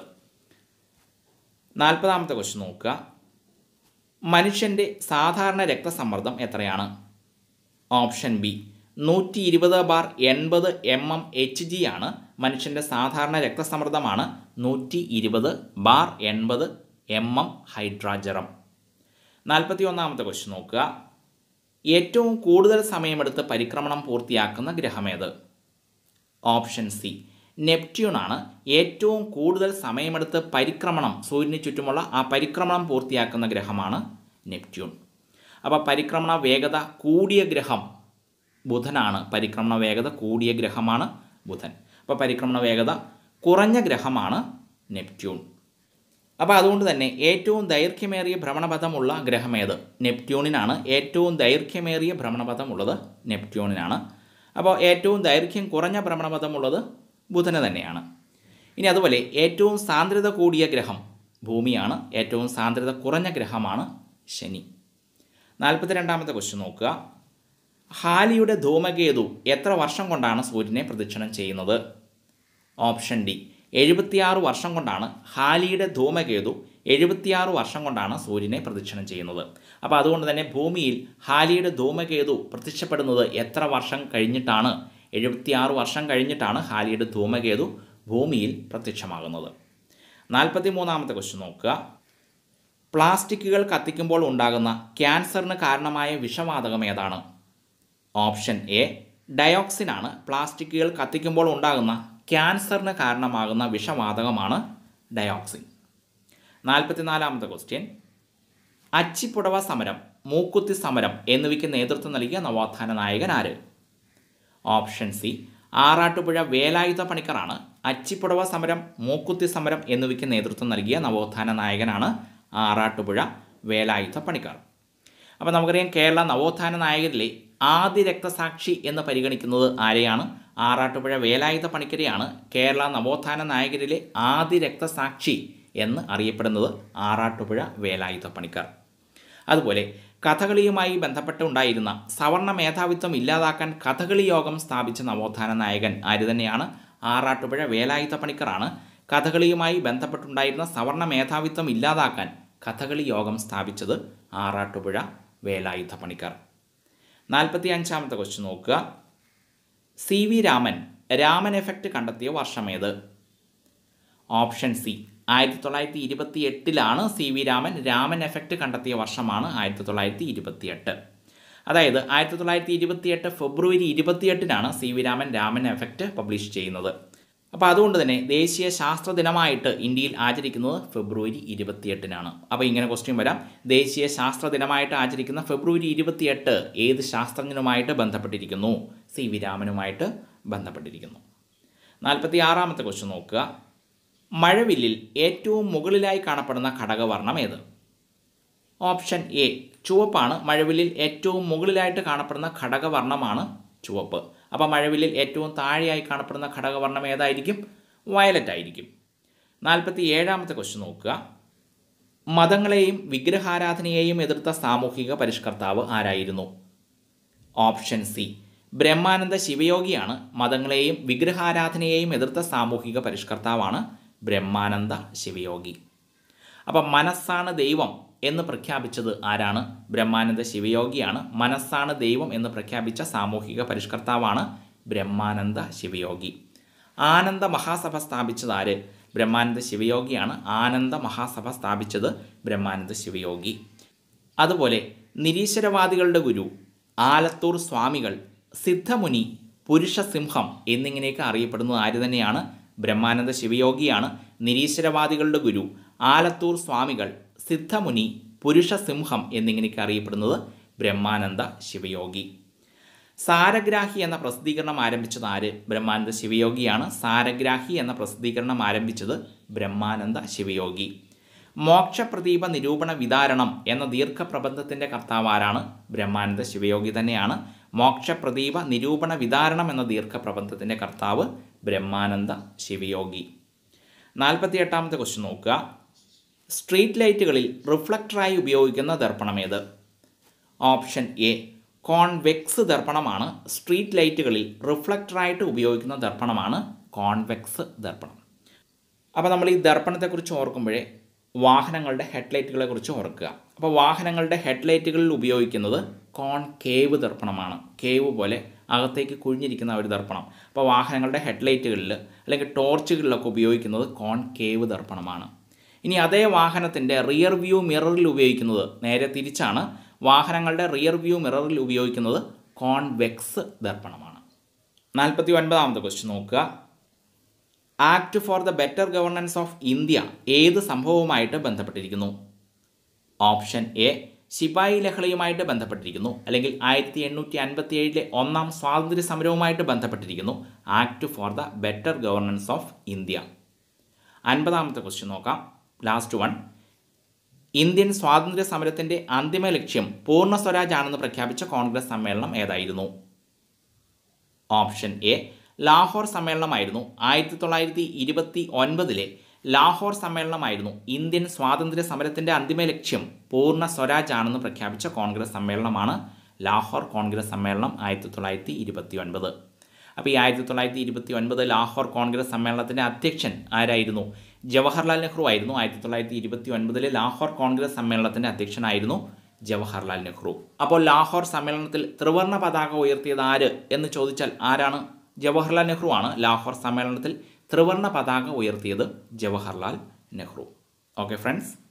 നാൽപ്പതാമത്തെ ക്വസ്റ്റ്യൻ നോക്കുക മനുഷ്യൻ്റെ സാധാരണ രക്തസമ്മർദ്ദം എത്രയാണ് ഓപ്ഷൻ ബി നൂറ്റി ഇരുപത് ബാർ എൺപത് എം എം എച്ച് ജി ആണ് മനുഷ്യൻ്റെ സാധാരണ രക്തസമ്മർദ്ദമാണ് നൂറ്റി ഇരുപത് ബാർ എൺപത് എം എം ഹൈഡ്രാജറം നാൽപ്പത്തി ഒന്നാമത്തെ ക്വസ്റ്റ്യൻ നോക്കുക ഏറ്റവും കൂടുതൽ സമയമെടുത്ത് പരിക്രമണം പൂർത്തിയാക്കുന്ന ഗ്രഹമേത് ഓപ്ഷൻ സി നെപ്റ്റ്യൂൺ ആണ് ഏറ്റവും കൂടുതൽ സമയമെടുത്ത് പരിക്രമണം സൂര്യന് ചുറ്റുമുള്ള ആ പരിക്രമണം പൂർത്തിയാക്കുന്ന ഗ്രഹമാണ് നെപ്റ്റ്യൂൺ അപ്പോൾ പരിക്രമണ വേഗത കൂടിയ ഗ്രഹം ബുധനാണ് പരിക്രമണ വേഗത കൂടിയ ഗ്രഹമാണ് ബുധൻ അപ്പോൾ പരിക്രമണ വേഗത കുറഞ്ഞ ഗ്രഹമാണ് നെപ്റ്റ്യൂൺ അപ്പോൾ അതുകൊണ്ട് തന്നെ ഏറ്റവും ദൈർഘ്യമേറിയ ഭ്രമണപഥമുള്ള ഗ്രഹമേത് നെപ്റ്റ്യൂണിനാണ് ഏറ്റവും ദൈർഘ്യമേറിയ ഭ്രമണപഥമുള്ളത് നെപ്റ്റ്യൂണിനാണ് അപ്പോൾ ഏറ്റവും ദൈർഘ്യം കുറഞ്ഞ ഭ്രമണപഥമുള്ളത് ബുധന് തന്നെയാണ് ഇനി അതുപോലെ ഏറ്റവും സാന്ദ്രത കൂടിയ ഗ്രഹം ഭൂമിയാണ് ഏറ്റവും സാന്ദ്രത കുറഞ്ഞ ഗ്രഹമാണ് ശനി നാൽപ്പത്തി രണ്ടാമത്തെ ക്വസ്റ്റ്യൻ നോക്കുക ഹാലിയുടെ ധൂമകേതു എത്ര വർഷം കൊണ്ടാണ് സൂര്യനെ പ്രദക്ഷിണം ചെയ്യുന്നത് ഓപ്ഷൻ ഡി എഴുപത്തിയാറ് വർഷം കൊണ്ടാണ് ഹാലിയുടെ ധൂമകേതു എഴുപത്തിയാറ് വർഷം കൊണ്ടാണ് സൂര്യനെ പ്രദക്ഷിണം ചെയ്യുന്നത് അപ്പോൾ അതുകൊണ്ട് തന്നെ ഭൂമിയിൽ ഹാലിയുടെ ധൂമകേതു പ്രത്യക്ഷപ്പെടുന്നത് എത്ര വർഷം കഴിഞ്ഞിട്ടാണ് എഴുപത്തിയാറ് വർഷം കഴിഞ്ഞിട്ടാണ് ഹാലിയുടെ ധൂമകേതു ഭൂമിയിൽ പ്രത്യക്ഷമാകുന്നത് നാൽപ്പത്തി മൂന്നാമത്തെ ക്വസ്റ്റ്യൻ നോക്കുക പ്ലാസ്റ്റിക്കുകൾ കത്തിക്കുമ്പോൾ ഉണ്ടാകുന്ന ക്യാൻസറിന് കാരണമായ വിഷവാതകം ഏതാണ് ഓപ്ഷൻ എ ഡയോക്സിനാണ് പ്ലാസ്റ്റിക്കുകൾ കത്തിക്കുമ്പോൾ ഉണ്ടാകുന്ന ക്യാൻസറിന് കാരണമാകുന്ന വിഷവാതകമാണ് ഡയോക്സിൻ നാൽപ്പത്തിനാലാമത്തെ ക്വസ്റ്റ്യൻ അച്ചിപ്പുടവ സമരം മൂക്കുത്തി സമരം എന്നിവയ്ക്ക് നേതൃത്വം നൽകിയ നവോത്ഥാന നായകൻ ആര് ഓപ്ഷൻ സി ആറാട്ടുപുഴ വേലായുധ പണിക്കറാണ് അച്ചിപ്പുടവ സമരം മൂക്കുത്തി സമരം എന്നിവയ്ക്ക് നേതൃത്വം നൽകിയ നവോത്ഥാന നായകനാണ് ആറാട്ടുപുഴ വേലായുധ പണിക്കർ അപ്പോൾ നമുക്കറിയാം കേരള നവോത്ഥാന നായകരിലെ ആദ്യ രക്തസാക്ഷി എന്ന് പരിഗണിക്കുന്നത് ആരെയാണ് ആറാട്ടുപുഴ വേലായുധ പണിക്കരെയാണ് കേരള നവോത്ഥാന നായകരിലെ ആദ്യ രക്തസാക്ഷി എന്ന് അറിയപ്പെടുന്നത് ആറാട്ടുപുഴ വേലായുധ പണിക്കർ അതുപോലെ കഥകളിയുമായി ബന്ധപ്പെട്ടുണ്ടായിരുന്ന സവർണ മേധാവിത്വം ഇല്ലാതാക്കാൻ കഥകളി യോഗം സ്ഥാപിച്ച നവോത്ഥാന നായകൻ ആര് തന്നെയാണ് ആറാട്ടുപുഴ വേലായുധ പണിക്കറാണ് കഥകളിയുമായി ബന്ധപ്പെട്ടുണ്ടായിരുന്ന സവർണ മേധാവിത്വം ഇല്ലാതാക്കാൻ കഥകളി യോഗം സ്ഥാപിച്ചത് ആറാട്ടുപുഴ വേലായുധ പണിക്കർ നാൽപ്പത്തി അഞ്ചാമത്തെ ക്വസ്റ്റ്യൻ നോക്കുക C V Raman Raman effect കണ്ടെത്തിയ വർഷമേത് ഓപ്ഷൻ സി ആയിരത്തി തൊള്ളായിരത്തി ഇരുപത്തി എട്ടിലാണ് C V Raman Raman effect കണ്ടെത്തിയ വർഷമാണ് ആയിരത്തി തൊള്ളായിരത്തി ഇരുപത്തി എട്ട് അതായത് ആയിരത്തി തൊള്ളായിരത്തി ഇരുപത്തി എട്ട് ഫെബ്രുവരി ഇരുപത്തിയെട്ടിനാണ് C V Raman Raman effect publish ചെയ്യുന്നത് അപ്പോൾ അതുകൊണ്ട് തന്നെ ദേശീയ ശാസ്ത്ര ദിനമായിട്ട് ഇന്ത്യയിൽ ആചരിക്കുന്നത് ഫെബ്രുവരി ഇരുപത്തിയെട്ടിനാണ് അപ്പോൾ ഇങ്ങനെ ക്വസ്റ്റ്യൻ വരാം ദേശീയ ശാസ്ത്ര ദിനമായിട്ട് ആചരിക്കുന്ന ഫെബ്രുവരി ഇരുപത്തിയെട്ട് ഏത് ശാസ്ത്രജ്ഞനുമായിട്ട് ബന്ധപ്പെട്ടിരിക്കുന്നു സി വി രാമനുമായിട്ട് ബന്ധപ്പെട്ടിരിക്കുന്നു നാൽപ്പത്തി ആറാമത്തെ ക്വസ്റ്റ്യൻ നോക്കുക മഴവില്ലിൽ ഏറ്റവും മുകളിലായി കാണപ്പെടുന്ന ഘടകവർണ്ണം ഏത് ഓപ്ഷൻ എ ചുവപ്പാണ് മഴവില്ലിൽ ഏറ്റവും മുകളിലായിട്ട് കാണപ്പെടുന്ന ഘടകവർണ്ണമാണ് ചുവപ്പ് അപ്പോൾ മഴവില്ലിൽ ഏറ്റവും താഴെയായി കാണപ്പെടുന്ന ഘടകവർണ്ണം ഏതായിരിക്കും വയലറ്റ് ആയിരിക്കും നാൽപ്പത്തി ഏഴാമത്തെ ക്വസ്റ്റ്യൻ നോക്കുക മതങ്ങളെയും വിഗ്രഹാരാധനയെയും എതിർത്ത സാമൂഹിക പരിഷ്കർത്താവ് ആരായിരുന്നു ഓപ്ഷൻ സി ബ്രഹ്മാനന്ദ ശിവയോഗിയാണ് മതങ്ങളെയും വിഗ്രഹാരാധനയെയും എതിർത്ത സാമൂഹിക പരിഷ്കർത്താവാണ് ബ്രഹ്മാനന്ദ ശിവയോഗി അപ്പം മനസ്സാണ് ദൈവം എന്ന് പ്രഖ്യാപിച്ചത് ആരാണ് ബ്രഹ്മാനന്ദ ശിവയോഗിയാണ് മനസ്സാണ് ദൈവം എന്ന് പ്രഖ്യാപിച്ച സാമൂഹിക പരിഷ്കർത്താവാണ് ബ്രഹ്മാനന്ദ ശിവയോഗി ആനന്ദ മഹാസഭ സ്ഥാപിച്ചത് ആര് ബ്രഹ്മാനന്ദ ശിവയോഗിയാണ് ആനന്ദ മഹാസഭ സ്ഥാപിച്ചത് ബ്രഹ്മാനന്ദ ശിവയോഗി അതുപോലെ നിരീശ്വരവാദികളുടെ ഗുരു ആലത്തൂർ സ്വാമികൾ സിദ്ധമുനി പുരുഷസിംഹം എന്നിങ്ങനെയൊക്കെ അറിയപ്പെടുന്നത് ആര് തന്നെയാണ് ബ്രഹ്മാനന്ദ ശിവയോഗിയാണ് നിരീശ്വരവാദികളുടെ ഗുരു ആലത്തൂർ സ്വാമികൾ സിദ്ധമുനി പുരുഷസിംഹം എന്നിങ്ങനെയൊക്കെ അറിയപ്പെടുന്നത് ബ്രഹ്മാനന്ദ ശിവയോഗി സാരഗ്രാഹി എന്ന പ്രസിദ്ധീകരണം ആരംഭിച്ചത് ആര് ബ്രഹ്മാനന്ദ ശിവയോഗിയാണ് സാരഗ്രാഹി എന്ന പ്രസിദ്ധീകരണം ആരംഭിച്ചത് ബ്രഹ്മാനന്ദ ശിവയോഗി മോക്ഷപ്രദീപ നിരൂപണ വിതാരണം എന്ന ദീർഘപ്രബന്ധത്തിൻ്റെ കർത്താവ് ആരാണ് ബ്രഹ്മാനന്ദ ശിവയോഗി തന്നെയാണ് മോക്ഷപ്രദീപ നിരൂപണ വിതാരണം എന്ന ദീർഘപ്രബന്ധത്തിൻ്റെ കർത്താവ് ബ്രഹ്മാനന്ദ ശിവയോഗി നാൽപ്പത്തി എട്ടാമത്തെ ക്വസ്റ്റ്യൻ നോക്കുക സ്ട്രീറ്റ് ലൈറ്റുകളിൽ റിഫ്ലക്ടറായി ഉപയോഗിക്കുന്ന ദർപ്പണം ഏത് ഓപ്ഷൻ എ കോൺവെക്സ് ദർപ്പണമാണ് സ്ട്രീറ്റ് ലൈറ്റുകളിൽ റിഫ്ലക്ടറായിട്ട് ഉപയോഗിക്കുന്ന ദർപ്പണമാണ് കോൺവെക്സ് ദർപ്പണം അപ്പോൾ നമ്മൾ ഈ ദർപ്പണത്തെക്കുറിച്ച് ഓർക്കുമ്പോഴേ വാഹനങ്ങളുടെ ഹെഡ്ലൈറ്റുകളെ കുറിച്ച് ഓർക്കുക അപ്പോൾ വാഹനങ്ങളുടെ ഹെഡ്ലൈറ്റുകളിൽ ഉപയോഗിക്കുന്നത് കോൺ കേവ് ദർപ്പണമാണ് കേവ് പോലെ അകത്തേക്ക് കുഴിഞ്ഞിരിക്കുന്ന ഒരു ദർപ്പണം അപ്പോൾ വാഹനങ്ങളുടെ ഹെഡ്ലൈറ്റുകളിൽ അല്ലെങ്കിൽ ടോർച്ചുകളിലൊക്കെ ഉപയോഗിക്കുന്നത് കോൺ കേവ് ദർപ്പണമാണ് ഇനി അതേ വാഹനത്തിൻ്റെ റിയർ വ്യൂ മിററിൽ ഉപയോഗിക്കുന്നത് നേരെ തിരിച്ചാണ് വാഹനങ്ങളുടെ റിയർ വ്യൂ മിററിൽ ഉപയോഗിക്കുന്നത് കോൺവെക്സ് ദർപ്പണമാണ് നാൽപ്പത്തി ഒൻപതാമത്തെ ക്വസ്റ്റ്യൻ നോക്കുക act for the better governance of India ഏത് സംഭവവുമായിട്ട് ബന്ധപ്പെട്ടിരിക്കുന്നു ഓപ്ഷൻ എ ശിപായി ലഹളയുമായിട്ട് ബന്ധപ്പെട്ടിരിക്കുന്നു അല്ലെങ്കിൽ ആയിരത്തി എണ്ണൂറ്റി അൻപത്തി ഏഴിലെ ഒന്നാം സ്വാതന്ത്ര്യ സമരവുമായിട്ട് ബന്ധപ്പെട്ടിരിക്കുന്നു act for the better governance of India അൻപതാമത്തെ ക്വസ്റ്റ്യൻ നോക്കാം ലാസ്റ്റ് വൺ ഇന്ത്യൻ സ്വാതന്ത്ര്യ സമരത്തിന്റെ അന്തിമ ലക്ഷ്യം പൂർണ്ണ സ്വരാജ് ആണെന്ന് പ്രഖ്യാപിച്ച കോൺഗ്രസ് സമ്മേളനം ഏതായിരുന്നു ഓപ്ഷൻ എ ലാഹോർ സമ്മേളനമായിരുന്നു ആയിരത്തി തൊള്ളായിരത്തി ഇരുപത്തി ഒൻപതിലെ ലാഹോർ സമ്മേളനമായിരുന്നു ഇന്ത്യൻ സ്വാതന്ത്ര്യ സമരത്തിന്റെ അന്തിമ ലക്ഷ്യം പൂർണ്ണ സ്വരാജ് ആണെന്ന് പ്രഖ്യാപിച്ച കോൺഗ്രസ് സമ്മേളനമാണ് ലാഹോർ കോൺഗ്രസ് സമ്മേളനം ആയിരത്തി തൊള്ളായിരത്തി ഇരുപത്തി ഒൻപത് അപ്പോൾ ഈ ആയിരത്തി തൊള്ളായിരത്തി ഇരുപത്തി ഒൻപത് ലാഹോർ കോൺഗ്രസ് സമ്മേളനത്തിൻ്റെ അധ്യക്ഷൻ ആരായിരുന്നു ജവഹർലാൽ നെഹ്റു ആയിരുന്നു ആയിരത്തി തൊള്ളായിരത്തി ഇരുപത്തി ഒൻപതിലെ ലാഹോർ കോൺഗ്രസ് സമ്മേളനത്തിൻ്റെ അധ്യക്ഷനായിരുന്നു ജവഹർലാൽ നെഹ്റു അപ്പോൾ ലാഹോർ സമ്മേളനത്തിൽ ത്രിവർണ്ണ പതാക ഉയർത്തിയത് ആര് എന്ന് ചോദിച്ചാൽ ആരാണ് ജവഹർലാൽ നെഹ്റു ആണ് ലാഹോർ സമ്മേളനത്തിൽ ത്രിവർണ്ണ പതാക ഉയർത്തിയത് ജവഹർലാൽ നെഹ്റു ഓക്കെ ഫ്രണ്ട്സ്